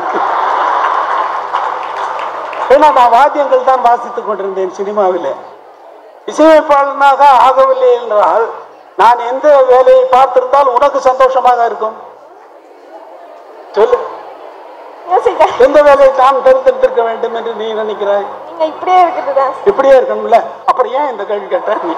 ஏன்னா நான் வாத்தியங்கள் தான் வாசித்துக் கொண்டிருந்தேன் சினிமாவில் இசையமைப்பாளனாக ஆகவில்லை என்றால் நான் எந்த வேலையை பார்த்திருந்தால் உனக்கு சந்தோஷமாக இருக்கும் சொல்லு யோசிக்க எந்த வேலையை தான் தேர்ந்தெடுத்திருக்க வேண்டும் என்று நீ நினைக்கிறாய் நீங்கள் இப்படியே இருக்கிறது தான் இப்படியே இருக்கணும்ல அப்புறம் ஏன் இந்த கேள்வி கேட்ட நீ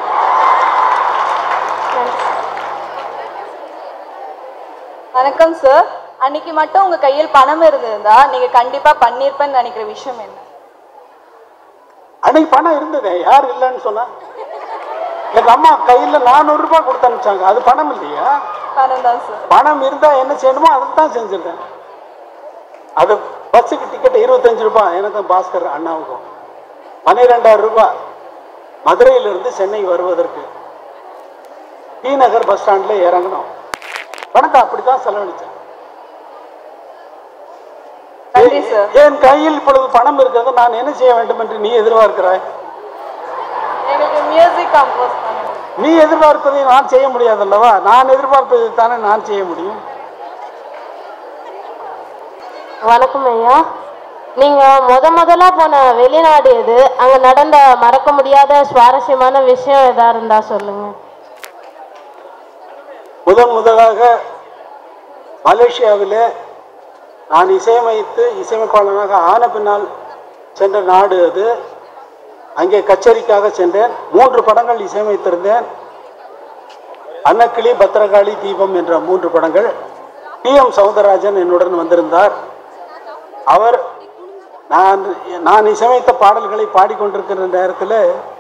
வணக்கம் சார் அன்னைக்கு மட்டும் உங்க கையில் பணம் இருந்திருந்தா நீங்க கண்டிப்பா பண்ணிருப்பேன்னு நினைக்கிற விஷயம் என்ன அன்னைக்கு பணம் இருந்ததே யார் இல்லைன்னு சொன்னா எங்க அம்மா கையில நானூறு ரூபாய் கொடுத்து அனுப்பிச்சாங்க அது பணம் இல்லையா பணம் தான் சார் பணம் இருந்தா என்ன செய்யணுமோ அதை தான் செஞ்சிருக்கேன் அது பஸ்ஸுக்கு டிக்கெட் இருபத்தஞ்சு ரூபாய் எனக்கும் பாஸ்கர் அண்ணாவுக்கும் பன்னிரெண்டாயிரம் ரூபாய் மதுரையிலிருந்து சென்னை வருவதற்கு டி நகர் பஸ் ஸ்டாண்ட்ல இறங்கணும் பணத்தை அப்படித்தான் செலவழிச்சேன் நன்றி சார் என் கையில் இப்பொழுது பணம் இருக்கிறது நான் என்ன செய்ய வேண்டும் என்று நீ எதிர்பார்க்கிறாய் எனக்கு மியூசிக் கம்போஸ் பண்ணணும் நீ எதிர்பார்ப்பதை நான் செய்ய முடியாதல்லவா நான் எதிர்பார்ப்பதை தானே நான் செய்ய முடியும் வணக்கம் ஐயா நீங்க முத முதலா போன வெளிநாடு எது அங்க நடந்த மறக்க முடியாத சுவாரஸ்யமான விஷயம் எதா இருந்தா சொல்லுங்க முதன் முதலாக மலேசியாவிலே நான் இசையமைத்து இசையமைப்பாளனாக ஆன பின்னால் சென்ற நாடு அது அங்கே கச்சேரிக்காக சென்றேன் மூன்று படங்கள் இசையமைத்திருந்தேன் அன்னக்கிளி பத்திரகாளி தீபம் என்ற மூன்று படங்கள் டி எம் சவுந்தரராஜன் என்னுடன் வந்திருந்தார் அவர் நான் நான் இசையமைத்த பாடல்களை பாடிக்கொண்டிருக்கிற நேரத்தில்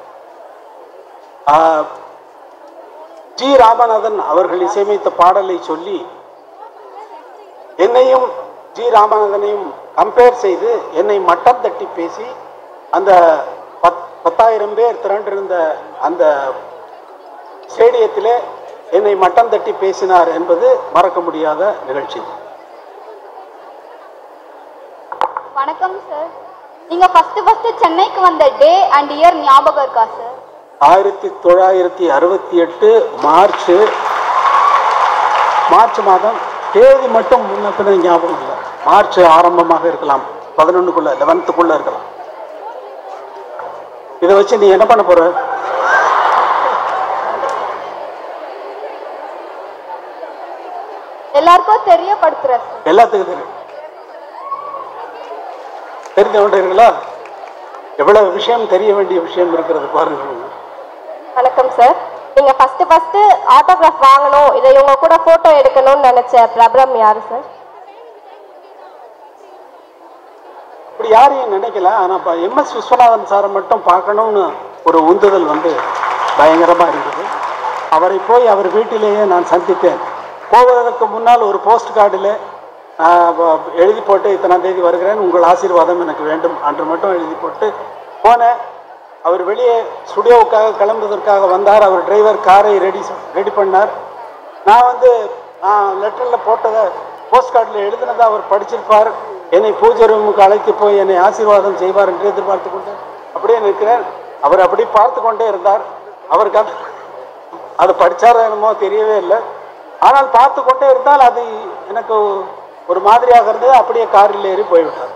ஜி ராமநாதன் அவர்கள் இசையமைத்த பாடலை சொல்லி என்னையும் ஜி ராமநாதனையும் கம்பேர் செய்து என்னை மட்டம் தட்டி பேசி அந்த பத் பத்தாயிரம் பேர் திரண்டிருந்த அந்த ஸ்டேடியத்திலே என்னை மட்டம் தட்டி பேசினார் என்பது மறக்க முடியாத நிகழ்ச்சி வணக்கம் சார் நீங்கள் ஃபஸ்ட்டு ஃபஸ்ட்டு சென்னைக்கு வந்த டே அண்ட் இயர் ஞாபகம் இருக்கா சார் ஆயிரத்தி தொள்ளாயிரத்தி அறுபத்தி எட்டு மார்ச் மார்ச் மாதம் தேதி மட்டும் முன்ன பின்ன ஞாபகம் இல்லை மார்ச் ஆரம்பமாக இருக்கலாம் பதினொன்றுக்குள்ள லெவன்த்துக்குள்ள இருக்கலாம் இதை வச்சு நீ என்ன பண்ண போற எல்லாருக்கும் தெரியப்படுத்துகிறேன் சார் எல்லாத்துக்கும் தெரியும் தெரிந்து கொண்டீர்களா எவ்வளவு விஷயம் தெரிய வேண்டிய விஷயம் இருக்கிறது பாருங்கள் வணக்கம் சார் நீங்கள் ஃபஸ்ட்டு ஃபஸ்ட்டு ஆட்டோகிராஃப் வாங்கணும் இதை இவங்க கூட ஃபோட்டோ எடுக்கணும்னு நினச்ச பிரபலம் யார் சார் இப்படி யாரையும் நினைக்கல ஆனால் எம்எஸ் விஸ்வநாதன் சாரை மட்டும் பார்க்கணும்னு ஒரு உந்துதல் வந்து பயங்கரமாக இருந்தது அவரை போய் அவர் வீட்டிலேயே நான் சந்தித்தேன் போவதற்கு முன்னால் ஒரு போஸ்ட் கார்டில் எழுதி போட்டு இத்தனாம் தேதி வருகிறேன் உங்கள் ஆசீர்வாதம் எனக்கு வேண்டும் அன்று மட்டும் எழுதி போட்டு போனேன் அவர் வெளியே ஸ்டுடியோவுக்காக கிளம்புவதற்காக வந்தார் அவர் டிரைவர் காரை ரெடி ரெடி பண்ணார் நான் வந்து நான் லெட்டரில் போட்டதை போஸ்ட் கார்டில் எழுதினதை அவர் படிச்சிருப்பார் என்னை பூஜை ரூமுக்கு அழைத்து போய் என்னை ஆசீர்வாதம் செய்வார் என்று எதிர்பார்த்து கொண்டு அப்படியே நிற்கிறேன் அவர் அப்படி பார்த்து கொண்டே இருந்தார் அவருக்கு அந்த அது படித்தாரோ என்னமோ தெரியவே இல்லை ஆனால் பார்த்து கொண்டே இருந்தால் அது எனக்கு ஒரு மாதிரியாக இருந்தது அப்படியே காரில் ஏறி போய்விட்டார்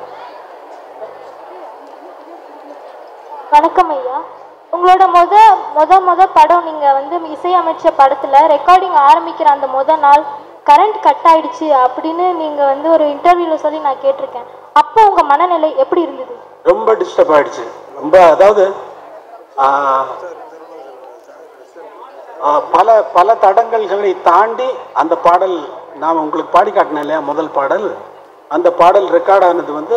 வணக்கம் ஐயா உங்களோட முத முத முத படம் நீங்க வந்து இசையமைச்ச படத்துல ரெக்கார்டிங் ஆரம்பிக்கிற அந்த முத நாள் கரண்ட் கட் ஆயிடுச்சு அப்படின்னு நீங்க வந்து ஒரு இன்டர்வியூல சொல்லி நான் கேட்டிருக்கேன் அப்போ உங்க மனநிலை எப்படி இருந்தது ரொம்ப டிஸ்டர்ப் ஆயிடுச்சு ரொம்ப அதாவது ஆஹ், ஆஹ், பல பல தடங்கல்களை தாண்டி அந்த பாடல் நான் உங்களுக்கு பாடி காட்டினேன் இல்லையா முதல் பாடல் அந்த பாடல் ரெக்கார்ட் ஆனது வந்து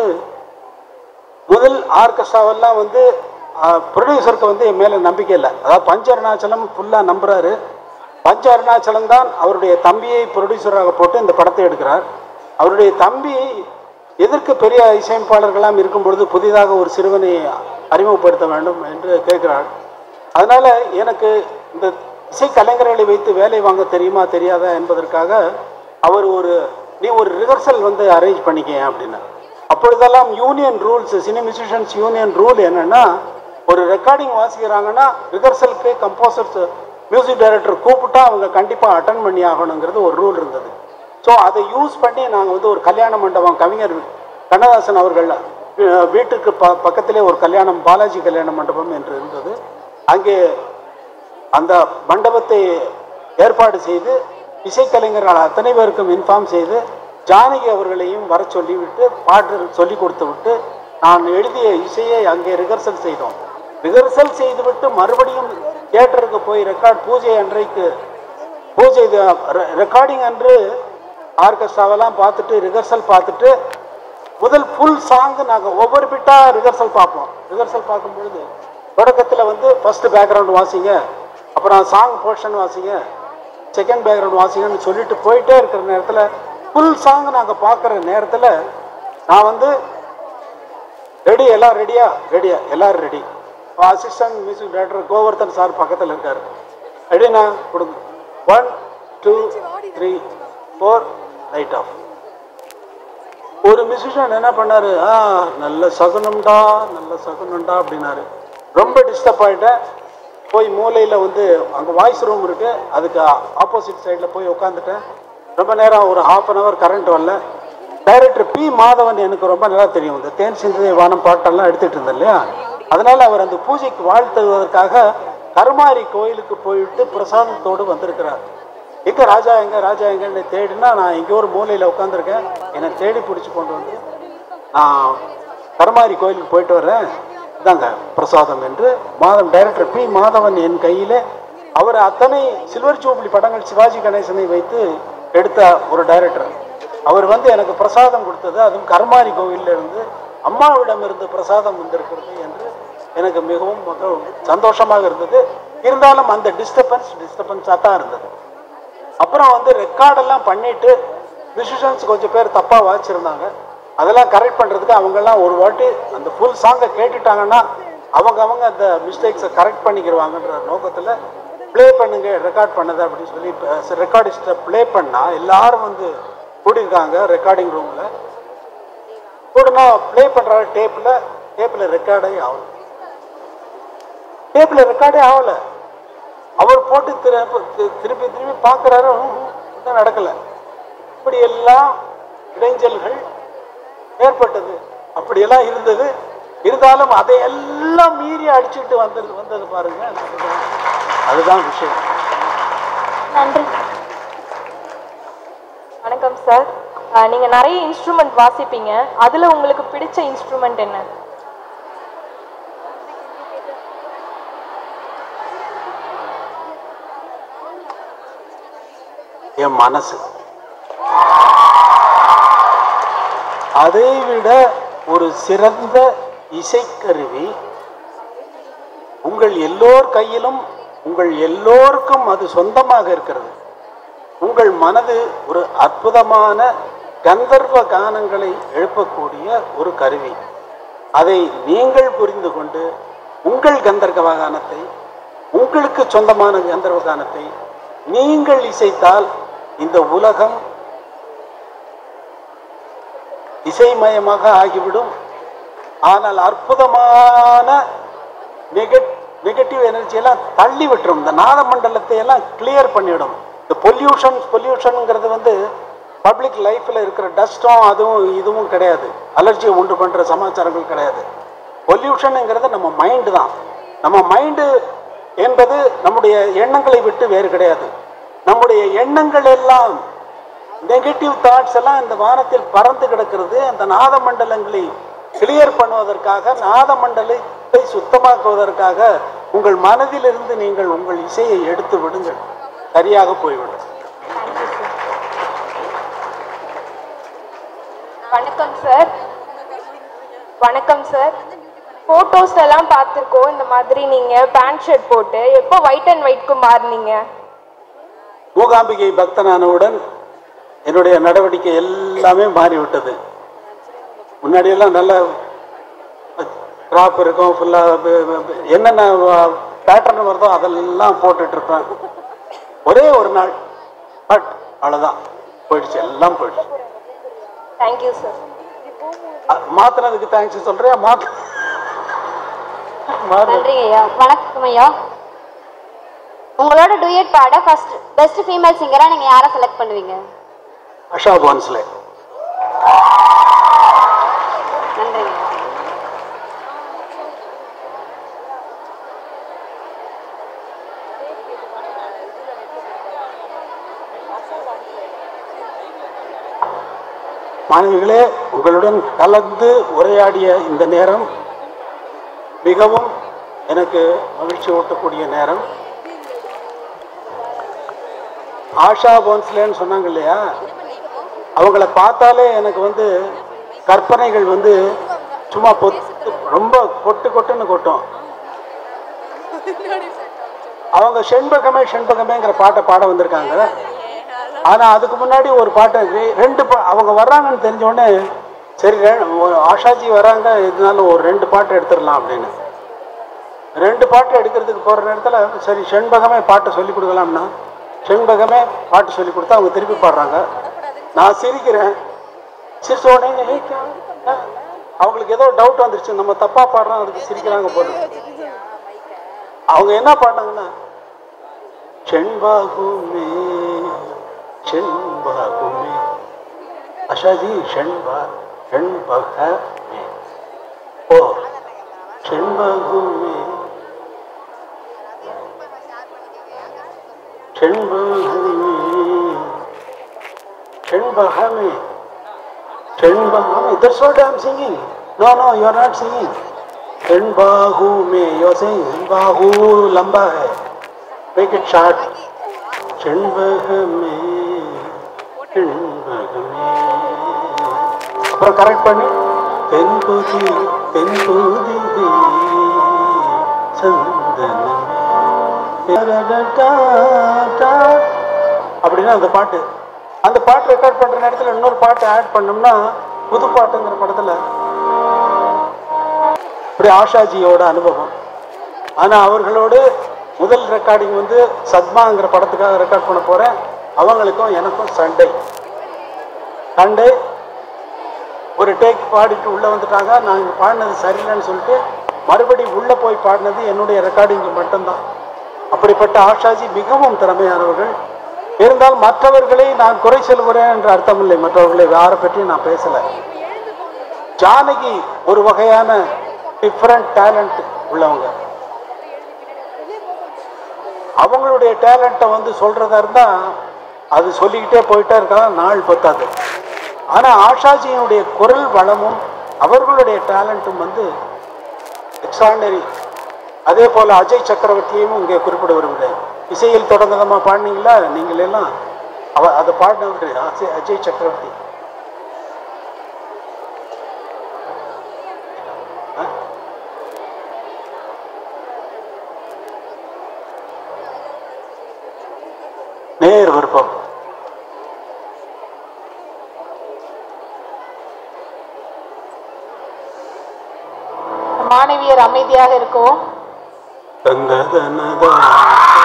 முதல் ஆர்கெஸ்ட்ராவெல்லாம் வந்து ப்ரொடியூசருக்கு வந்து என் மேலே நம்பிக்கை இல்லை அதாவது பஞ்ச அருணாச்சலம் ஃபுல்லாக நம்புறாரு பஞ்ச அருணாச்சலம் தான் அவருடைய தம்பியை ப்ரொடியூசராக போட்டு இந்த படத்தை எடுக்கிறார் அவருடைய தம்பி எதற்கு பெரிய இசையமைப்பாளர்களாம் இருக்கும் பொழுது புதிதாக ஒரு சிறுவனை அறிமுகப்படுத்த வேண்டும் என்று கேட்கிறார் அதனால எனக்கு இந்த இசை கலைஞர்களை வைத்து வேலை வாங்க தெரியுமா தெரியாதா என்பதற்காக அவர் ஒரு நீ ஒரு ரிஹர்சல் வந்து அரேஞ்ச் பண்ணிக்க அப்படின்னா அப்பொழுதெல்லாம் union rules cine musicians union rule என்னன்னா ஒரு ரெக்கார்டிங் வாசிக்கிறாங்கன்னா ரிஹர்சலுக்கு கம்போசர்ஸ் மியூசிக் டைரக்டர் கூப்பிட்டா அவங்க கண்டிப்பாக அட்டன் பண்ணி ஆகணுங்கிறது ஒரு ரூல் இருந்தது ஸோ அதை யூஸ் பண்ணி நாங்கள் வந்து ஒரு கல்யாண மண்டபம் கவிஞர் கண்ணதாசன் அவர்கள் அஹ், வீட்டுக்கு ப பக்கத்திலே ஒரு கல்யாணம் பாலாஜி கல்யாண மண்டபம் என்று இருந்தது அங்கே அந்த மண்டபத்தை ஏற்பாடு செய்து இசைக்கலைஞர்கள் அத்தனை பேருக்கும் இன்ஃபார்ம் செய்து ஜானகி அவர்களையும் வர சொல்லிவிட்டு பாட்டு சொல்லி கொடுத்து விட்டு நான் எழுதிய இசையை அங்கே ரிஹர்சல் செய்தோம் ரிஹர்சல் செய்துவிட்டு மறுபடியும் தியேட்டருக்கு போய் ரெக்கார்ட் பூஜை அன்றைக்கு பூஜை ரெக்கார்டிங் அன்று ஆர்கெஸ்ட்ராவெல்லாம் பார்த்துட்டு ரிஹர்சல் பார்த்துட்டு முதல் ஃபுல் சாங் நாங்கள் ஒவ்வொரு பிட்டாக ரிஹர்சல் பார்ப்போம் ரிஹர்சல் பார்க்கும் பொழுது தொடக்கத்தில் வந்து ஃபர்ஸ்ட் பேக்ரவுண்ட் வாசிங்க அப்புறம் சாங் போர்ஷன் வாசிங்க செகண்ட் பேக்ரவுண்ட் வாசிங்கன்னு சொல்லிட்டு போயிட்டே இருக்கிற நேரத்தில் ஃபுல் சாங் நாங்கள் பார்க்குற நேரத்தில் நான் வந்து ரெடி எல்லாம் ரெடியா ரெடியா எல்லாரும் ready assistant music director Govardhan sir பக்கத்தில் இருக்கார் ரெடினா கொடுங்க one two three four light off ஒரு மியூசிஷியன் என்ன பண்ணாரு ஆ நல்ல சகுனம்டா நல்ல சகுனம்டா அப்படின்னாரு ரொம்ப டிஸ்டர்ப் ஆகிட்டேன் போய் மூலையில் வந்து அங்கே வாய்ஸ் ரூம் இருக்கு அதுக்கு ஆப்போசிட் சைடில் போய் உட்காந்துட்டேன் ரொம்ப நேரம் ஒரு ஹாஃப் அன் ஹவர் கரண்ட் வரல டைரக்டர் பி மாதவன் எனக்கு ரொம்ப நல்லா தெரியும் இந்த தேன் சிந்ததை வானம் பாட்டெல்லாம் எடுத்துட்டு இருந்தேன் இல்லையா அதனால அவர் அந்த பூஜைக்கு வாழ்த்துவதற்காக கருமாரி கோயிலுக்கு போயிட்டு பிரசாதத்தோடு வந்திருக்கிறார் எங்க ராஜா எங்க ராஜா எங்கன்னு தேடினா நான் எங்கேயோ ஒரு மூலையில் உட்காந்துருக்கேன் என்னை தேடி பிடிச்சி கொண்டு வந்து நான் கருமாரி கோயிலுக்கு போயிட்டு வரேன் இதாங்க பிரசாதம் என்று மாதம் டைரக்டர் பி மாதவன் என் கையிலே அவர் அத்தனை சில்வர் ஜூப்ளி படங்கள் சிவாஜி கணேசனை வைத்து எடுத்த ஒரு டைரக்டர் அவர் வந்து எனக்கு பிரசாதம் கொடுத்தது அதுவும் கருமாரி கோவில்ல இருந்து அம்மாவிடம் இருந்து பிரசாதம் வந்திருக்கிறது என்று எனக்கு மிகவும் மிகவும் சந்தோஷமாக இருந்தது இருந்தாலும் அந்த டிஸ்டர்பன்ஸ் டிஸ்டர்பன்ஸாக தான் இருந்தது அப்புறம் வந்து ரெக்கார்டெல்லாம் பண்ணிட்டு மியூசிஷியன்ஸ் கொஞ்சம் பேர் தப்பாக வாசிச்சிருந்தாங்க அதெல்லாம் கரெக்ட் பண்ணுறதுக்கு அவங்கெல்லாம் ஒரு வாட்டி அந்த ஃபுல் சாங்கை கேட்டுட்டாங்கன்னா அவங்க அவங்க அந்த மிஸ்டேக்ஸை கரெக்ட் பண்ணிக்கிடுவாங்கன்ற நோக்கத்தில் ப்ளே பண்ணுங்க ரெக்கார்ட் பண்ணது அப்படின்னு சொல்லி ரெக்கார்டிஸ்ட்டை ப்ளே பண்ணால் எல்லாரும் வந்து கூடியிருக்காங்க ரெக்கார்டிங் ரூமில் கூடனா ப்ளே பண்ணுற டேப்பில் டேப்பில் ரெக்கார்டே ஆகல டேப்பில் ரெக்கார்டே ஆகலை அவர் போட்டு திருப்பி திருப்பி திருப்பி பார்க்குறாரு ஒன்றும் நடக்கலை இப்படியெல்லாம் இடைஞ்சல்கள் ஏற்பட்டது அப்படியெல்லாம் இருந்தது இருந்தாலும் அதையெல்லாம் மீறி அடிச்சுட்டு வந்தது வந்தது பாருங்க அதுதான். அதுதான் விஷயம் நன்றி வணக்கம் சார் அஹ், நீங்க நிறைய இன்ஸ்ட்ருமெண்ட் வாசிப்பீங்க அதுல உங்களுக்கு பிடிச்ச இன்ஸ்ட்ருமெண்ட் என்ன என் மனசு அதை விட ஒரு சிறந்த இசைக்கருவி உங்கள் எல்லோர் கையிலும் உங்கள் எல்லோருக்கும் அது சொந்தமாக இருக்கிறது உங்கள் மனது ஒரு அற்புதமான கந்தர்வ கானங்களை எழுப்பக்கூடிய ஒரு கருவி அதை நீங்கள் புரிந்து கொண்டு உங்கள் கந்தர்வ கானத்தை உங்களுக்கு சொந்தமான கந்தர்வ கானத்தை நீங்கள் இசைத்தால் இந்த உலகம் இசைமயமாக ஆகிவிடும் ஆனால் அற்புதமான நெகட் நெகட்டிவ் எனர்ஜியெல்லாம் தள்ளி விட்டுரும் இந்த நாத மண்டலத்தை எல்லாம் கிளியர் பண்ணிவிடும் இந்த பொல்யூஷன் பொல்யூஷனுங்கிறது வந்து பப்ளிக் லைஃப்பில் இருக்கிற டஸ்ட்டும் அதுவும் இதுவும் கிடையாது அலர்ஜியை உண்டு பண்ணுற சமாச்சாரங்கள் கிடையாது பொல்யூஷனுங்கிறது நம்ம மைண்டு தான் நம்ம மைண்டு என்பது நம்முடைய எண்ணங்களை விட்டு வேறு கிடையாது நம்முடைய எண்ணங்கள் எல்லாம் நெகட்டிவ் தாட்ஸ் எல்லாம் இந்த வானத்தில் பறந்து கிடக்கிறது அந்த நாத மண்டலங்களை கிளியர் பண்ணுவதற்காக நாத மண்டலத்தை சுத்தமாக்குவதற்காக உங்கள் மனதிலிருந்து நீங்கள் உங்கள் இசையை எடுத்து விடுங்கள் சரியாக போய்விடும் வணக்கம் சார் வணக்கம் சார் ஃபோட்டோஸ் எல்லாம் பார்த்துருக்கோம் இந்த மாதிரி நீங்கள் பேண்ட் ஷர்ட் போட்டு எப்போ ஒயிட் அண்ட் ஒயிட்க்கு மாறினீங்க மூகாம்பிகை பக்தனானவுடன் என்னுடைய நடவடிக்கை எல்லாமே மாறிவிட்டது முன்னாடியெல்லாம் நல்ல கிராப் இருக்கும் ஃபுல்லாக என்னென்ன பேட்டர்ன் வருதோ அதெல்லாம் போட்டுட்டு இருப்பேன் ஒரே ஒரு நாள் பட் அவ்வளோதான் போயிடுச்சு எல்லாம் போயிடுச்சு தேங்க்யூ சார் அ- மாத்துனதுக்கு தேங்க்ஸ் சொல்றியா மாத்து மாறு நன்றிங்க ஐயா வணக்கம் ஐயா உங்களோட டூயட் பாட ஃபர்ஸ்ட் பெஸ்ட் ஃபீமேல் சிங்கரா நீங்க யாரை செலக்ட் பண்ணுவீங்க அஷா போன்ஸ்லே நன்றிங்க மாணவிகளே உங்களுடன் கலந்து உரையாடிய இந்த நேரம் மிகவும் எனக்கு மகிழ்ச்சி ஊட்டக்கூடிய நேரம் ஆஷா போன்ஸ்லேன்னு சொன்னாங்க இல்லையா அவங்கள பார்த்தாலே எனக்கு வந்து கற்பனைகள் வந்து சும்மா பொத்து ரொம்ப கொட்டு கொட்டுன்னு கொட்டும் அவங்க செண்பகமே செண்பகமேங்கிற பாட்டை பாட வந்திருக்காங்க ஆனா அதுக்கு முன்னாடி ஒரு பாட்டை ரெ- ரெண்டு பா- அவங்க வர்றாங்கன்னு தெரிஞ்ச உடனே சரி ரெ- ஒரு ஆஷாஜி வராங்க இதனால ஒரு ரெண்டு பாட்டு எடுத்துடலாம் அப்படின்னு ரெண்டு பாட்டு எடுக்கிறதுக்கு போற நேரத்துல சரி செண்பகமே பாட்டை சொல்லி கொடுக்கலாம்னா செண்பகமே பாட்டு சொல்லி கொடுத்தா அவங்க திருப்பி பாடுறாங்க நான் சிரிக்கிறேன் சிரிச்ச உடனே "ஏய், கா- அவங்களுக்கு ஏதோ டவுட் வந்துருச்சு நம்ம தப்பா பாடுறோம் அதுக்கு சிரிக்கிறாங்க போட்டு அவங்க என்ன பாடினாங்கன்னா செண்பாகுமே செண்பாகுமே அஷாஜி செண்பா செண்பகமே ஓ செண்பகுமே செண்பகமே செண்பகமே செண்பகமே that's what I'm singing no no you're not singing செண்பாகு में you're saying बाहु लंबा है make it short செண்பகமே செண்பகமே அப்புறம் கரெக்ட் பண்ணி தென்புதி தென்புதி சந்தனமே அப்படின்னா அந்த பாட்டு அந்த பாட்டு ரெக்கார்ட் பண்ற நேரத்தில் இன்னொரு பாட்டு ஆட் பண்ணோம்னா புது பாட்டுங்கிற படத்துல இப்படி ஆஷாஜியோட அனுபவம் ஆனா அவர்களோடு முதல் ரெக்கார்டிங் வந்து சத்மாங்கிற படத்துக்காக ரெக்கார்ட் பண்ண போறேன் அவங்களுக்கும் எனக்கும் சண்டை சண்டை ஒரு டேக் பாடிட்டு உள்ள வந்துட்டாங்க நான் இங்க பாடினது சரியில்லைன்னு சொல்லிட்டு மறுபடியும் உள்ள போய் பாடினது என்னுடைய ரெக்கார்டிங்கு மட்டும்தான் அப்படிப்பட்ட ஆஷாஜி மிகவும் திறமையானவர்கள் இருந்தால் மற்றவர்களை நான் குறை சொல்கிறேன் என்ற அர்த்தமில்லை மற்றவர்களை யாரை பற்றியும் நான் பேசல ஜானகி ஒரு வகையான டிஃப்ரெண்ட் டேலண்ட் உள்ளவங்க அவங்களுடைய டேலண்ட்டை வந்து சொல்றதா இருந்தா அது சொல்லிக்கிட்டே போயிட்டே இருக்கலாம் நாள் பத்தாது ஆனா ஆஷாஜியினுடைய குரல் வளமும் அவர்களுடைய டேலண்ட்டும் வந்து எக்ஸ்ட்ராடனரி அதே போல அஜய் சக்கரவர்த்தியையும் இங்கே குறிப்பிட விரும்புகிறேன் இசையில் தொடர்ந்ததமா பாடினீங்களா நீங்கள் எல்லாம் அவ அதை பாடினவர் அஜய் அஜய் சக்கரவர்த்தி ஆ? விருப்பம் மாணவியர் அமைதியாக இருக்கவும் தங்க தனதா